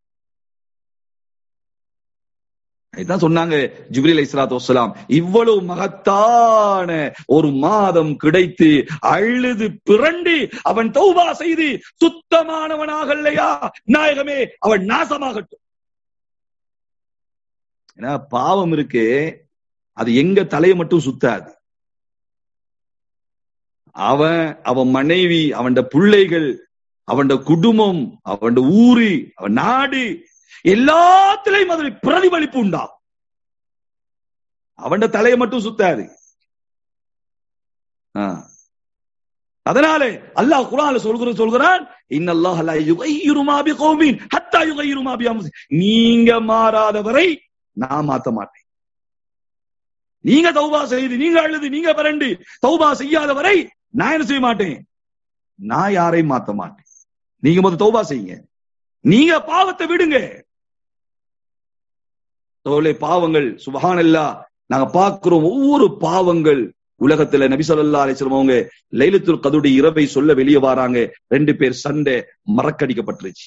இதான் சொன்னாங்க ஜிப்ரீல் இஸ்லாத்து வசலாம் இவ்வளவு மகத்தான ஒரு மாதம் கிடைத்து அழுது பிறண்டு அவன் தௌபா செய்து சுத்தமானவனாக இல்லையா நாயகமே அவன் நாசமாகட்டும் ஏன்னா பாவம் இருக்கு அது எங்க தலையை மட்டும் சுத்தாது அவன் அவன் மனைவி அவன் பிள்ளைகள் அவன் குடும்பம் அவன் ஊரு அவன் நாடு எல்லாத்திலையும் அதில் பிரதிபலிப்பு உண்டா அவன் தலையை மட்டும் சுத்தாது அதனாலே அல்லாஹ் குரான் சொல்கிற சொல்கிறான் இன்னல்லாஹ் லா யுகையிரு மா பிகௌமின் ஹத்தா யுகையிரு மா பிஅன்ஃபுசிஹிம் நீங்க மாறாதவரை நான் மாத்த மாட்டேன் நீங்க தௌபா செய்து நீங்க அழுது நீங்க பிறண்டு தௌபா செய்யாதவரை நான் என்ன செய்ய மாட்டேன் நான் யாரையும் மாத்த மாட்டேன் நீங்க முதல் தௌபா செய்யுங்க நீங்க பாவத்தை விடுங்க தோலை பாவங்கள் சுபஹானல்லா நாங்க பார்க்கிறோம் ஒவ்வொரு பாவங்கள் உலகத்துல நபி சொல்லா அலிஸ்லம் அவங்க லைலத்துல் கதுடைய இரவை சொல்ல வெளியே வராங்க ரெண்டு பேர் சண்டை மறக்கடிக்கப்பட்டுருச்சு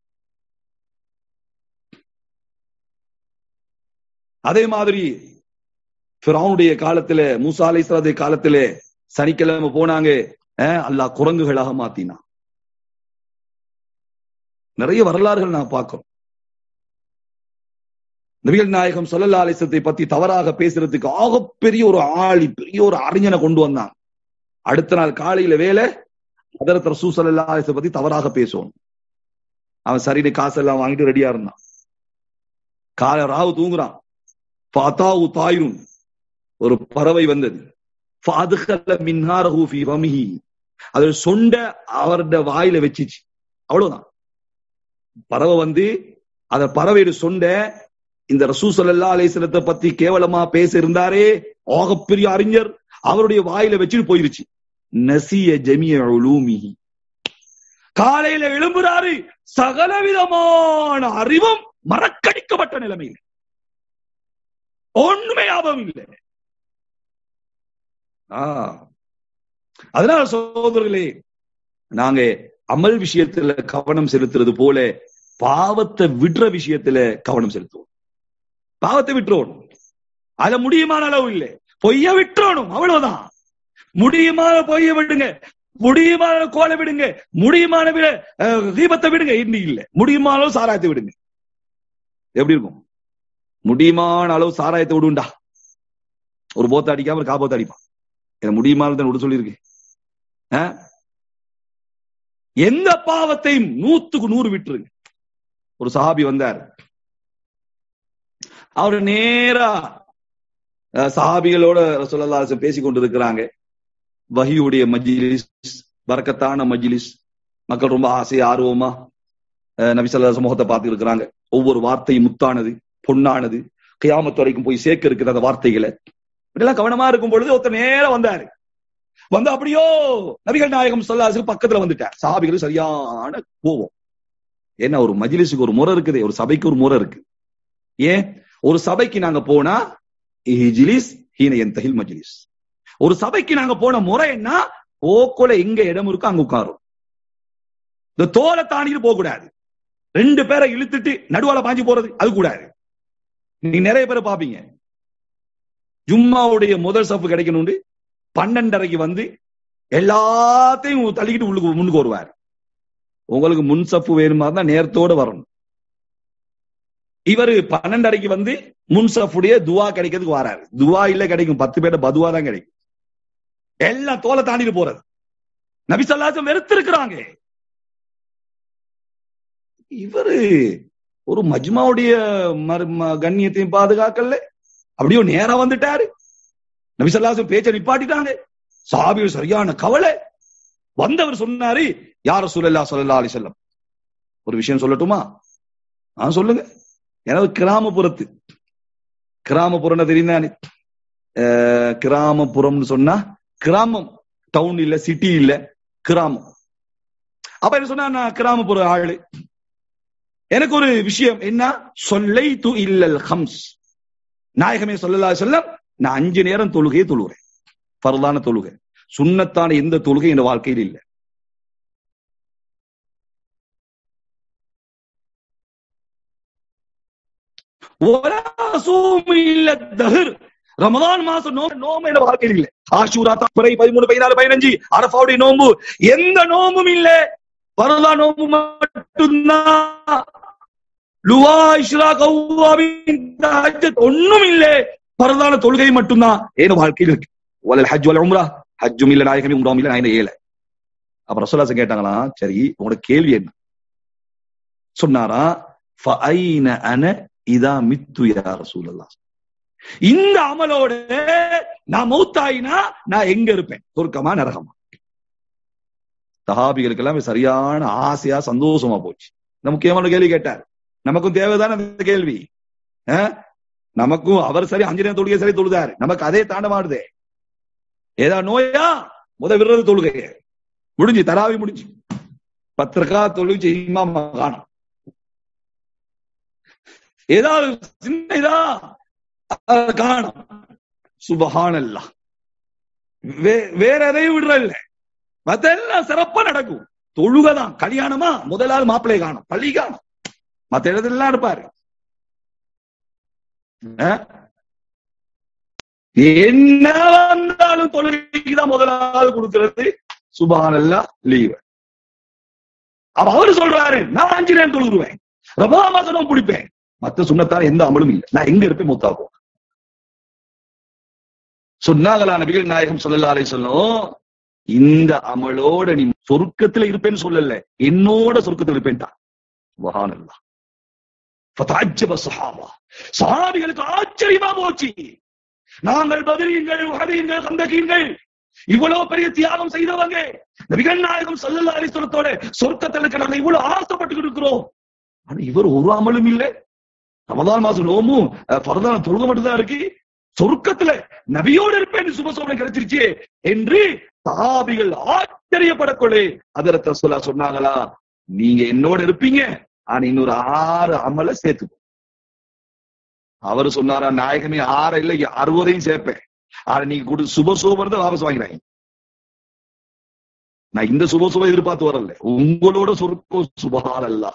அதே மாதிரி பிராவுடைய காலத்துல மூசா அலிஸ்லாத காலத்துல சனிக்கிழமை போனாங்க அல்லாஹ் குரங்குகளாக மாத்தினான் நிறைய வரலாறுகள் நான் பார்க்கிறோம் நபிகள் நாயகம் சொல்லல்லா அலிசத்தை பத்தி தவறாக பேசுறதுக்கு ஆகப்பெரிய ஒரு ஆளி பெரிய ஒரு அறிஞனை கொண்டு வந்தான் அடுத்த நாள் காலையில வேலை அதரத் ரசூ சல்லா அலிசை பத்தி தவறாக பேசுவோம் அவன் சரின்னு காசெல்லாம் வாங்கிட்டு ரெடியா இருந்தான் கால ராவு தூங்குறான் ஃபாத்தாவு தாயுன் ஒரு பறவை வந்தது அது சொண்ட அவருடைய வாயில வச்சிச்சு அவ்வளவுதான் பறவை வந்து அத பறவையோட சொண்ட இந்த ரசூ சல்லா அலிஸ்லத்தை பத்தி கேவலமா பேச இருந்தாரே ஆகப்பெரிய அறிஞர் அவருடைய வாயில வச்சுட்டு போயிருச்சு நசிய ஜமிய உலூமிஹி காலையில எழும்புறாரு சகலவிதமான அறிவும் மறக்கடிக்கப்பட்ட நிலைமையில் ஒண்ணுமே ஞாபகம் இல்லை அதனால சகோதரர்களே நாங்க அமல் விஷயத்துல கவனம் செலுத்துறது போல பாவத்தை விடுற விஷயத்துல கவனம் செலுத்துவோம் பாவத்தை விட்டுறணும் அதுல முடியுமான அளவு இல்லை பொய்ய விட்டுறணும் அவ்வளவுதான் முடியுமான பொய்ய விடுங்க முடியுமான கோலை விடுங்க முடியுமான விட தீபத்தை விடுங்க இன்னும் இல்ல முடியுமான அளவு சாராயத்தை விடுங்க எப்படி இருக்கும் முடியுமான அளவு சாராயத்தை விடுண்டா ஒரு போத்த அடிக்காம ஒரு காபோத்த அடிப்பான் எனக்கு முடியுமான விட சொல்லியிருக்கு எந்த பாவத்தையும் நூத்துக்கு நூறு விட்டுருங்க ஒரு சஹாபி வந்தார் அவர் நேரா சஹாபிகளோட சொல்லலா பேசி கொண்டிருக்கிறாங்க வஹியுடைய மஜிலிஸ் வரக்கத்தான மஜிலிஸ் மக்கள் ரொம்ப ஆசை ஆர்வமா நபிசல்லா சமூகத்தை பார்த்து இருக்கிறாங்க ஒவ்வொரு வார்த்தையும் முத்தானது பொன்னானது கியாமத்து வரைக்கும் போய் சேர்க்க இருக்குது அந்த வார்த்தைகளை இப்படிலாம் கவனமா இருக்கும் பொழுது ஒருத்தர் நேரம் வந்தாரு வந்து அப்படியோ நபிகள் நாயகம் சொல்லாசு பக்கத்துல வந்துட்டார் சாபிகள் சரியான கோவம் ஏன்னா ஒரு மஜிலிஸுக்கு ஒரு முறை இருக்குது ஒரு சபைக்கு ஒரு முறை இருக்கு ஏன் ஒரு சபைக்கு நாங்க போனா ஹிஜிலிஸ் ஹீன என் தஹில் மஜிலிஸ் ஒரு சபைக்கு நாங்க போன முறை என்ன போக்கோல எங்க இடம் இருக்கோ அங்க உட்காரும் இந்த தோலை தாண்டிட்டு போக கூடாது ரெண்டு பேரை இழுத்துட்டு நடுவால பாஞ்சு போறது அது கூடாது நீ நிறைய பேரை பாப்பீங்க ஜும்மாவுடைய முதல் சப்பு கிடைக்கணும்னு பன்னெண்டரைக்கு வந்து எல்லாத்தையும் தள்ளிக்கிட்டு உள்ளுக்கு முன்னுக்கு வருவார் உங்களுக்கு முன் சப்பு வேணுமா தான் நேரத்தோட வரணும் இவரு பன்னெண்டரைக்கு வந்து முன் சப்புடைய துவா கிடைக்கிறதுக்கு வராரு துவா இல்ல கிடைக்கும் பத்து பேர்ட்ட பதுவா தான் கிடைக்கும் எல்லாம் தோலை தாண்டிட்டு போறது நபிசல்லாசம் வெறுத்திருக்கிறாங்க இவரு ஒரு மஜ்மாவுடைய கண்ணியத்தையும் பாதுகாக்கல அப்படியோ நேரம் வந்துட்டாரு நபிசல்லாசம் பேச்ச நிப்பாட்டிட்டாங்க சாபிகள் சரியான கவலை வந்தவர் சொன்னாரு யார சொல்லலா சொல்லலா அலி செல்லம் ஒரு விஷயம் சொல்லட்டுமா ஆ சொல்லுங்க எனது கிராமப்புறத்து கிராமப்புறம் தெரியுதானே கிராமப்புறம்னு சொன்னா கிராமம் டவுன் இல்ல சிட்டி இல்ல கிராமம் அப்ப என்ன சொன்னா நான் கிராமப்புற ஆளு எனக்கு ஒரு விஷயம் என்ன சொல்லை து இல்லல் ஹம்ஸ் நாயகமே சொல்லலா சொல்லம் நான் அஞ்சு நேரம் தொழுகையை தொழுகிறேன் பரதான தொழுகை சுண்ணத்தான எந்த தொழுகை என் வாழ்க்கையில் இல்லை ரமதான் மாசம் நோம்பு நோம்பு என் வாழ்க்கையில் இல்லை ஆஷூரா தப்பரை பதிமூணு பதினாலு பதினஞ்சு அரபாவுடைய நோம்பு எந்த நோம்பும் இல்ல பரதா நோம்பு மட்டும்தான் லுவா இஷ்ரா கௌவாவின் தஹஜ்ஜத் ஒண்ணும் இல்ல பரதான தொழுகை மட்டும்தான் ஏன் வாழ்க்கையில் இருக்கு வலல் ஹஜ் வல் உம்ரா ஹஜ்ஜும் இல்ல நாயகமே உம்ராவும் இல்ல நான் ஏழை அப்ப ரசோல்லாசன் கேட்டாங்களாம் சரி உங்களோட கேள்வி என்ன சொன்னாரா ஃபஐன அன இதா மித்து யா ரசூலல்லாஹ் இந்த அமலோட நான் மௌத்தாயினா நான் எங்க இருப்பேன் சொர்க்கமா நரகமா சஹாபிகளுக்கு எல்லாம் சரியான ஆசையா சந்தோஷமா போச்சு இந்த முக்கியமான கேள்வி கேட்டார் நமக்கும் தேவைதானே அந்த கேள்வி நமக்கும் அவர் சரி அஞ்சு நேரம் தொழுகை சரி தொழுதாரு நமக்கு அதே தாண்ட மாடுதே ஏதா நோயா முத விடுறது தொழுகை முடிஞ்சு தராவி முடிஞ்சு பத்திரக்கா தொழுச்சு இமாம் காணும் ஏதாவது சின்ன இதா காணும் சுபஹானல்லா வேற எதையும் விடுறல்ல மத்தெல்லாம் சிறப்பா நடக்கும் தொழுகதான் கல்யாணமா முதலாவது மாப்பிள்ளை காணும் பள்ளி காணும் மத்த இடத்துல இருப்பாரு என்ன வந்தாலும் தொழுகைக்கு தான் முதலாவது கொடுக்கிறது சுபஹானல்லா லீவ் அப்ப அவரு சொல்றாரு நான் அஞ்சு நேரம் தொழுதுருவேன் ரபா மாசம் பிடிப்பேன் மத்த சுண்ணத்தால எந்த அமலும் இல்லை நான் எங்க இருப்பேன் மூத்தாக்கும் சொன்னாங்களா நபிகள் நாயகம் சொல்லலாலே சொல்லும் இந்த அமலோட நீ சொர்க்கத்துல இருப்பேன்னு சொல்லல என்னோட சொர்க்கத்துல இருப்பேன் தான் வஹானல்லா சஹாபிகளுக்கு ஆச்சரியமா போச்சு நாங்கள் பதிலீங்கள் உகதீங்கள் கந்தகீங்கள் இவ்வளவு பெரிய தியாகம் செய்தவங்க நபிகள் நாயகம் சொல்லல அலிஸ்வரத்தோட சொர்க்கத்திற்கு நாங்க இவ்வளவு ஆசைப்பட்டு இருக்கிறோம் ஆனா இவர் ஒரு அமலும் இல்லை ரமதான் மாசம் நோமும் பரதான தொழுக மட்டும்தான் இருக்கு சொர்க்கத்துல நபியோடு இருப்பேன் சுபசோபனை கிடைச்சிருச்சு என்று சாபிகள் ஆச்சரியப்படக்கொள்ளே அதரத்த சொல்ல சொன்னாங்களா நீங்க என்னோட இருப்பீங்க ஆனா இன்னொரு ஆறு அமல சேர்த்து அவரு சொன்னாரா நாயகமே ஆறு இல்ல அறுபதையும் சேர்ப்பேன் ஆனா நீங்க கொடு சுபசோபனத்தை வாபஸ் வாங்கிறாங்க நான் இந்த சுபசுபம் எதிர்பார்த்து வரல உங்களோட சொர்க்கம் சுபகால் அல்ல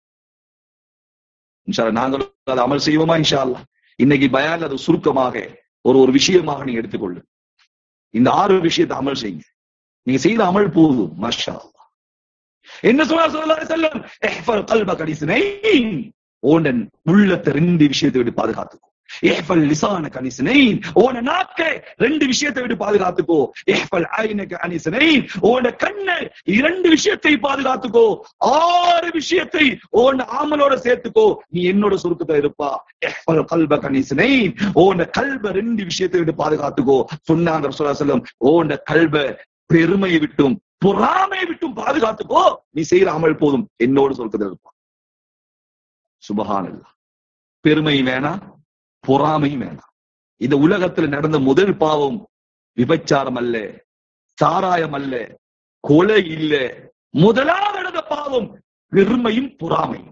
நாங்களும் அதை அமல் செய்வோமா இன்ஷா அல்லா இன்னைக்கு பயான் அது சுருக்கமாக ஒரு ஒரு விஷயமாக நீங்க எடுத்துக்கொள்ளு இந்த ஆறு விஷயத்தை அமல் செய்யுங்க நீங்க செய்த அமல் போதும் மஷா என்ன சொன்னார் சொல்லலாம் செல்லம் கல்ப கடிசனை ஓண்டன் உள்ளத்தை ரெண்டு விஷயத்தை விட்டு பாதுகாத்துக்கும் ஏஃபல் லிசான கனிசனை ஓன நாக்கை ரெண்டு விஷயத்தை விட்டு பாதுகாத்துக்கோ ஏஃபல் ஐனக அனிசனை ஓன கண்ணை இரண்டு விஷயத்தை பாதுகாத்துக்கோ ஆறு விஷயத்தை ஓன ஆமலோட சேர்த்துக்கோ நீ என்னோட சுருக்கத்தை இருப்பா ஏஃபல் கல்ப கனிசனை ஓன கல்ப ரெண்டு விஷயத்தை விட்டு பாதுகாத்துக்கோ சொன்னாங்க சொல்லம் ஓன கல்ப பெருமையை விட்டும் பொறாமை விட்டும் பாதுகாத்துக்கோ நீ செய்யற அமல் போதும் என்னோட சொர்க்கத்தில் இருப்பா சுபஹானல்லா பெருமை வேணாம் பொறாமையும் வேணாம் இந்த உலகத்துல நடந்த முதல் பாவம் விபச்சாரம் அல்ல சாராயம் அல்ல கொலை இல்ல முதலாவது நடந்த பாவம் பெருமையும் பொறாமையும்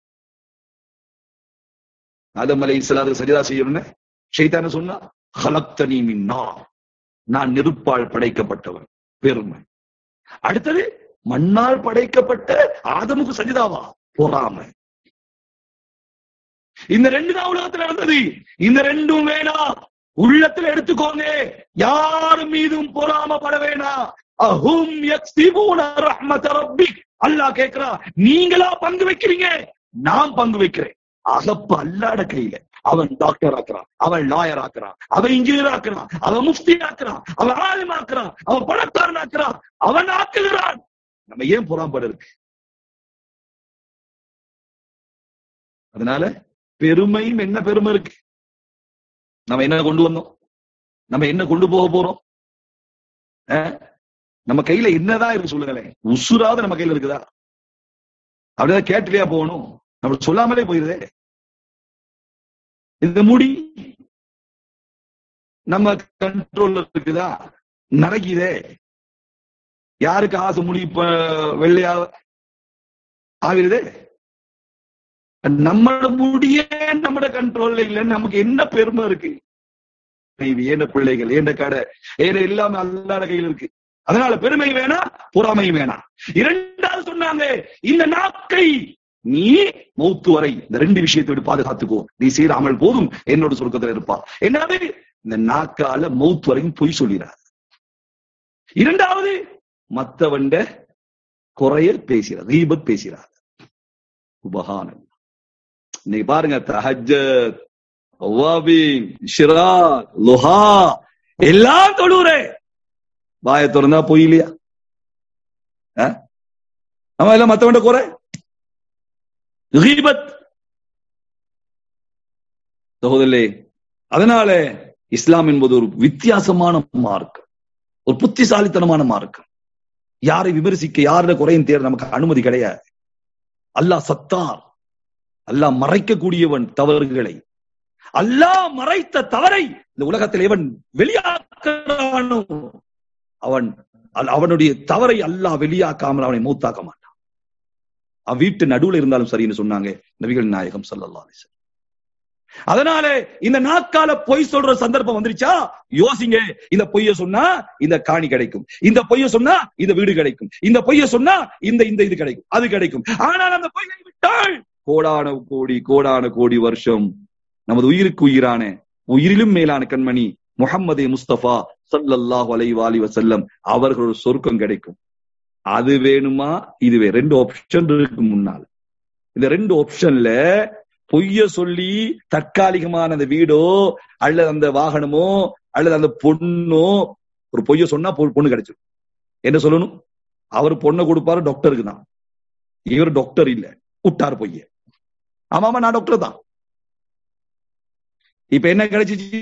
ஆதம் அலை இஸ்லாத்துக்கு சரிதா செய்யணும்னு ஷைத்தான சொன்னா ஹலக்தனி மின்னா நான் நெருப்பால் படைக்கப்பட்டவன் பெருமை அடுத்தது மண்ணால் படைக்கப்பட்ட ஆதமுக்கு சஜிதாவா பொறாமை இந்த ரெண்டு தான் உலகத்துல நடந்தது இந்த ரெண்டும் வேணாம் உள்ளத்துல எடுத்துக்கோங்க யார் மீதும் பொறாமப்பட வேணாம் அஹும் யக்ஸிபூன ரஹ்மத ரப்பிக் அல்லாஹ் கேக்குறா நீங்களா பங்கு வைக்கிறீங்க நான் பங்கு வைக்கிறேன் அகப்ப அல்லாட கையில அவன் டாக்டர் ஆக்குறான் அவன் லாயர் ஆக்குறான் அவன் இன்ஜினியர் ஆக்குறான் அவன் முஃப்தி ஆக்குறான் அவன் ஆலிம் ஆக்குறான் அவன் பணக்காரன் ஆக்குறான் அவன் ஆக்குகிறான் நம்ம ஏன் புறாம்பட இருக்கு அதனால பெருமையும் என்ன பெருமை இருக்கு நம்ம என்ன கொண்டு வந்தோம் நம்ம என்ன கொண்டு போக போறோம் நம்ம கையில என்னதான் இருக்கு சொல்லுங்களேன் உசுராத நம்ம கையில இருக்குதா அப்படிதான் கேட்டுலையா போகணும் நம்ம சொல்லாமலே போயிருதே இந்த முடி நம்ம கண்ட்ரோல்ல இருக்குதா நடக்குதே யாருக்கு ஆசை முடி இப்ப வெள்ளையா ஆகிறது நம்மளோட முடியே நம்மட கண்ட்ரோல்ல இல்லைன்னு நமக்கு என்ன பெருமை இருக்கு மனைவி ஏண்ட பிள்ளைகள் ஏண்ட கடை ஏன எல்லாமே அல்லாத கையில் இருக்கு அதனால பெருமை வேணா பொறாமை வேணாம் இரண்டாவது சொன்னாங்க இந்த நாக்கை நீ மௌத்து வரை இந்த ரெண்டு விஷயத்தோடு பாதுகாத்துக்கோ நீ செய்யாமல் போதும் என்னோட சுருக்கத்துல இருப்பா என்னது இந்த நாக்கால மௌத்து வரைக்கும் பொய் சொல்லிடாது இரண்டாவது மத்தவண்ட குறைய பேசுறார் ரீபத் பேசுறார் உபகானம் இன்னைக்கு பாருங்க தஹஜத் அவாபின் ஷிராக் லுஹா எல்லாம் தொழுறே வாய திறந்தா பொய் இல்லையா நம்ம எல்லாம் மத்தவண்ட குறை ரீபத் சகோதரே அதனால இஸ்லாம் என்பது ஒரு வித்தியாசமான மார்க்கம் ஒரு புத்திசாலித்தனமான மார்க்கம் யாரை விமர்சிக்க யாரோட குறையும் தேட நமக்கு அனுமதி கிடையாது அல்லாஹ் சத்தார் அல்லாஹ் மறைக்கக்கூடியவன் தவறுகளை அல்லாஹ் மறைத்த தவறை இந்த உலகத்தில் எவன் வெளியாக்குறானோ அவன் அவனுடைய தவறை அல்லாஹ் வெளியாக்காமல் அவனை மூத்தாக்க மாட்டான் அவன் வீட்டு நடுவுல இருந்தாலும் சரின்னு சொன்னாங்க நபிகள் நாயகம் சல்லல்லா அலிசன் அதனால இந்த நாட்கால பொய் சொல்ற சந்தர்ப்பம் வந்துருச்சா யோசிங்க இந்த பொய்ய சொன்னா இந்த காணி கிடைக்கும் இந்த பொய்ய சொன்னா இந்த வீடு கிடைக்கும் இந்த பொய்ய சொன்னா இந்த இந்த இது கிடைக்கும் அது கிடைக்கும் ஆனால் அந்த பொய்யை விட்டால் கோடான கோடி கோடான கோடி வருஷம் நமது உயிருக்கு உயிரான உயிரிலும் மேலான கண்மணி முகம்மது முஸ்தபா சல்லல்லாஹு அலை வாலி வசல்லம் அவர்களோட சொர்க்கம் கிடைக்கும் அது வேணுமா இதுவே ரெண்டு ஆப்ஷன் இருக்கு முன்னால் இந்த ரெண்டு ஆப்ஷன்ல பொய்ய சொல்லி தற்காலிகமான அந்த வீடோ அல்லது அந்த வாகனமோ அல்லது அந்த பொண்ணோ ஒரு பொய்ய சொன்னா பொண்ணு கிடைச்சிடும் என்ன சொல்லணும் அவர் பொண்ணை கொடுப்பாரு டாக்டருக்கு தான் இவர் டாக்டர் இல்ல விட்டார் பொய்ய ஆமாமா நான் டாக்டர் தான் இப்ப என்ன கிடைச்சிச்சு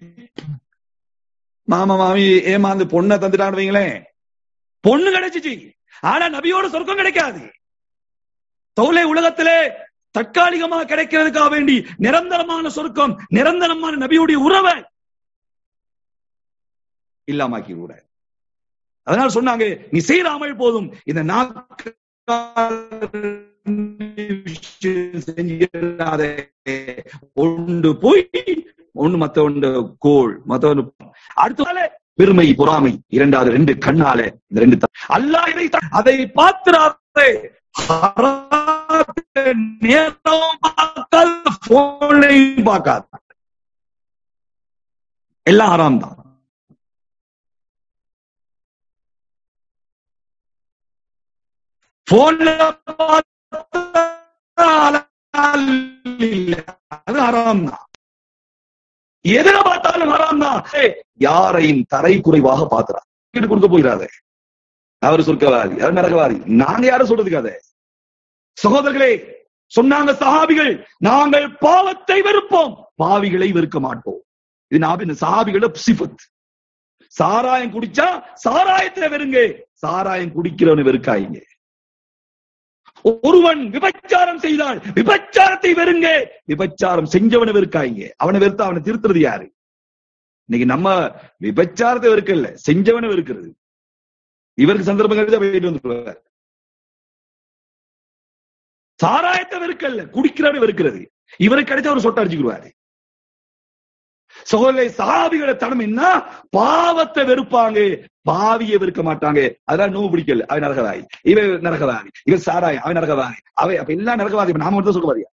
மாமா மாமி ஏமாந்து பொண்ணை தந்துட்டான்னு வைங்களேன் பொண்ணு கிடைச்சிச்சு ஆனா நபியோட சொர்க்கம் கிடைக்காது தோலை உலகத்திலே தற்காலிகமாக கிடைக்கிறதுக்காக வேண்டி நிரந்தரமான சொர்க்கம் நிரந்தரமான நபியுடைய உறவை இல்லாமாக்கி கூட அதனால சொன்னாங்க நீ செய்யாமல் போதும் இந்த நாக்கு செஞ்சிடாதே ஒன்று போய் ஒண்ணு மத்த ஒன்று கோள் மத்த ஒன்று அடுத்த பெருமை பொறாமை இரண்டாவது ரெண்டு கண்ணால இந்த ரெண்டு அல்லாஹ் இதை அதை பாத்திராதே நேரம் பார்க்காத போனையும் பார்க்காத எல்லாம் ஹராம் தான் போன்ல அது ஹராம் தான் எதுல பார்த்தாலும் ஹராம் தான் யாரையும் தரை குறைவாக பாத்துறான் வீட்டு கொடுக்க போயிடாதே அவர் சொர்க்கவாதி அவர் நரகவாதி நாங்க யாரும் சொல்றதுக்காத சகோதரர்களே சொன்னாங்க சஹாபிகள் நாங்கள் பாவத்தை வெறுப்போம் பாவிகளை வெறுக்க மாட்டோம் இது நாபின் சஹாபிகள சிஃபத் சாராயம் குடிச்சா சாராயத்தை வெறுங்க சாராயம் குடிக்கிறவனை வெறுக்காயிங்க ஒருவன் விபச்சாரம் செய்தால் விபச்சாரத்தை வெறுங்க விபச்சாரம் செஞ்சவனை வெறுக்காயிங்க அவனை வெறுத்தா அவனை திருத்துறது யாரு இன்னைக்கு நம்ம விபச்சாரத்தை வெறுக்கல செஞ்சவனை வெறுக்கிறது இவருக்கு சந்தர்ப்பம் கிடைச்சா போயிட்டு வந்துருவார் சாராயத்தை வெறுக்கல்ல குடிக்கிறவனை வெறுக்கிறது இவருக்கு கிடைச்சா ஒரு சொட்ட அடிச்சுக்கிடுவாரு சகோதரை சாபிகளை தடம் என்ன பாவத்தை வெறுப்பாங்க பாவியை வெறுக்க மாட்டாங்க அதெல்லாம் நோவு பிடிக்கல அவன் நரகவாதி இவன் நரகவாதி இவன் சாராயம் அவன் நரகவாதி அவை அப்ப எல்லாம் நரகவாதி நாம மட்டும் சொல்லுவாரியா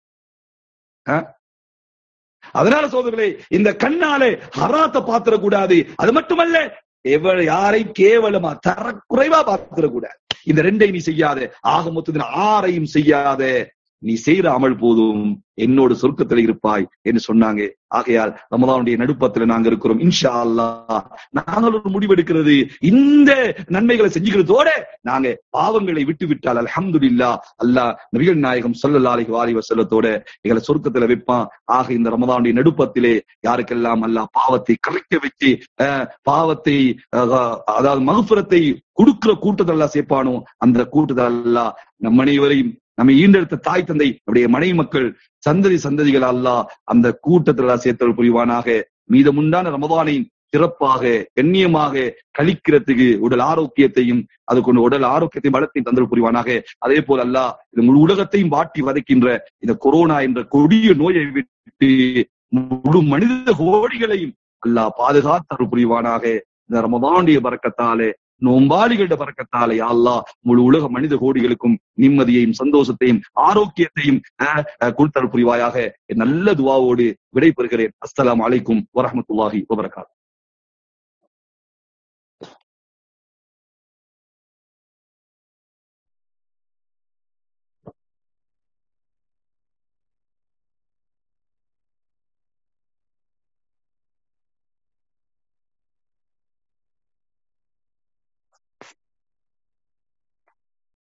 அதனால சோதர்களே இந்த கண்ணாலே ஹராத்த பாத்திரக்கூடாது அது மட்டுமல்ல எவ யாரை கேவலமா தரக்குறைவா பாத்திரக்கூடாது இந்த ரெண்டை நீ செய்யாத ஆக மொத்தத்தில் ஆரையும் செய்யாத நீ செய்யற அமல் போதும் என்னோட சொர்க்கத்துல இருப்பாய் என்று சொன்னாங்க ஆகையால் ரமதானுடைய நடுப்பத்துல நாங்க இருக்கிறோம் இன்ஷா அல்லா நாங்கள் ஒரு முடிவெடுக்கிறது இந்த நன்மைகளை செஞ்சுக்கிறதோட நாங்க பாவங்களை விட்டு விட்டால் அலமதுல்லா அல்லா நபிகள் நாயகம் சொல்லல்லா அலி வாரி வசல்லத்தோட எங்களை சொர்க்கத்துல வைப்பான் ஆக இந்த ரமதானுடைய நடுப்பத்திலே யாருக்கெல்லாம் அல்லா பாவத்தை கரைக்க வச்சு பாவத்தை அதாவது மகப்புறத்தை கொடுக்கிற கூட்டத்தில் எல்லாம் சேர்ப்பானோ அந்த கூட்டத்தில் அல்லா நம் அனைவரையும் நம்ம ஈண்டெடுத்த தாய் தந்தை நம்முடைய மனைவி மக்கள் சந்ததி சந்ததிகள் அல்லா அந்த கூட்டத்தில் சேர்த்தல் புரிவானாக மீதமுண்டான ரமதானை சிறப்பாக கண்ணியமாக கழிக்கிறதுக்கு உடல் ஆரோக்கியத்தையும் அது கொண்டு உடல் ஆரோக்கியத்தையும் பலத்தையும் தந்தல் புரிவானாக அதே போல அல்லாஹ் இந்த முழு உலகத்தையும் வாட்டி வதைக்கின்ற இந்த கொரோனா என்ற கொடிய நோயை விட்டு முழு மனித கோடிகளையும் அல்லாஹ் பாதுகாத்தல் புரிவானாக இந்த ரமதானுடைய பறக்கத்தாலே நோம்பாளிகளோட பறக்கத்தாலே யா அல்லாஹ் முழு உலக மனித கோடிகளுக்கும் நிம்மதியையும் சந்தோஷத்தையும் ஆரோக்கியத்தையும் அஹ், அஹ், கொடுத்தல் புரிவாயாக நல்ல துவாவோடு விடைபெறுகிறேன் அஸ்ஸலாமு அலைக்கும் வரஹ்மத்துல்லாஹி வபரகாத்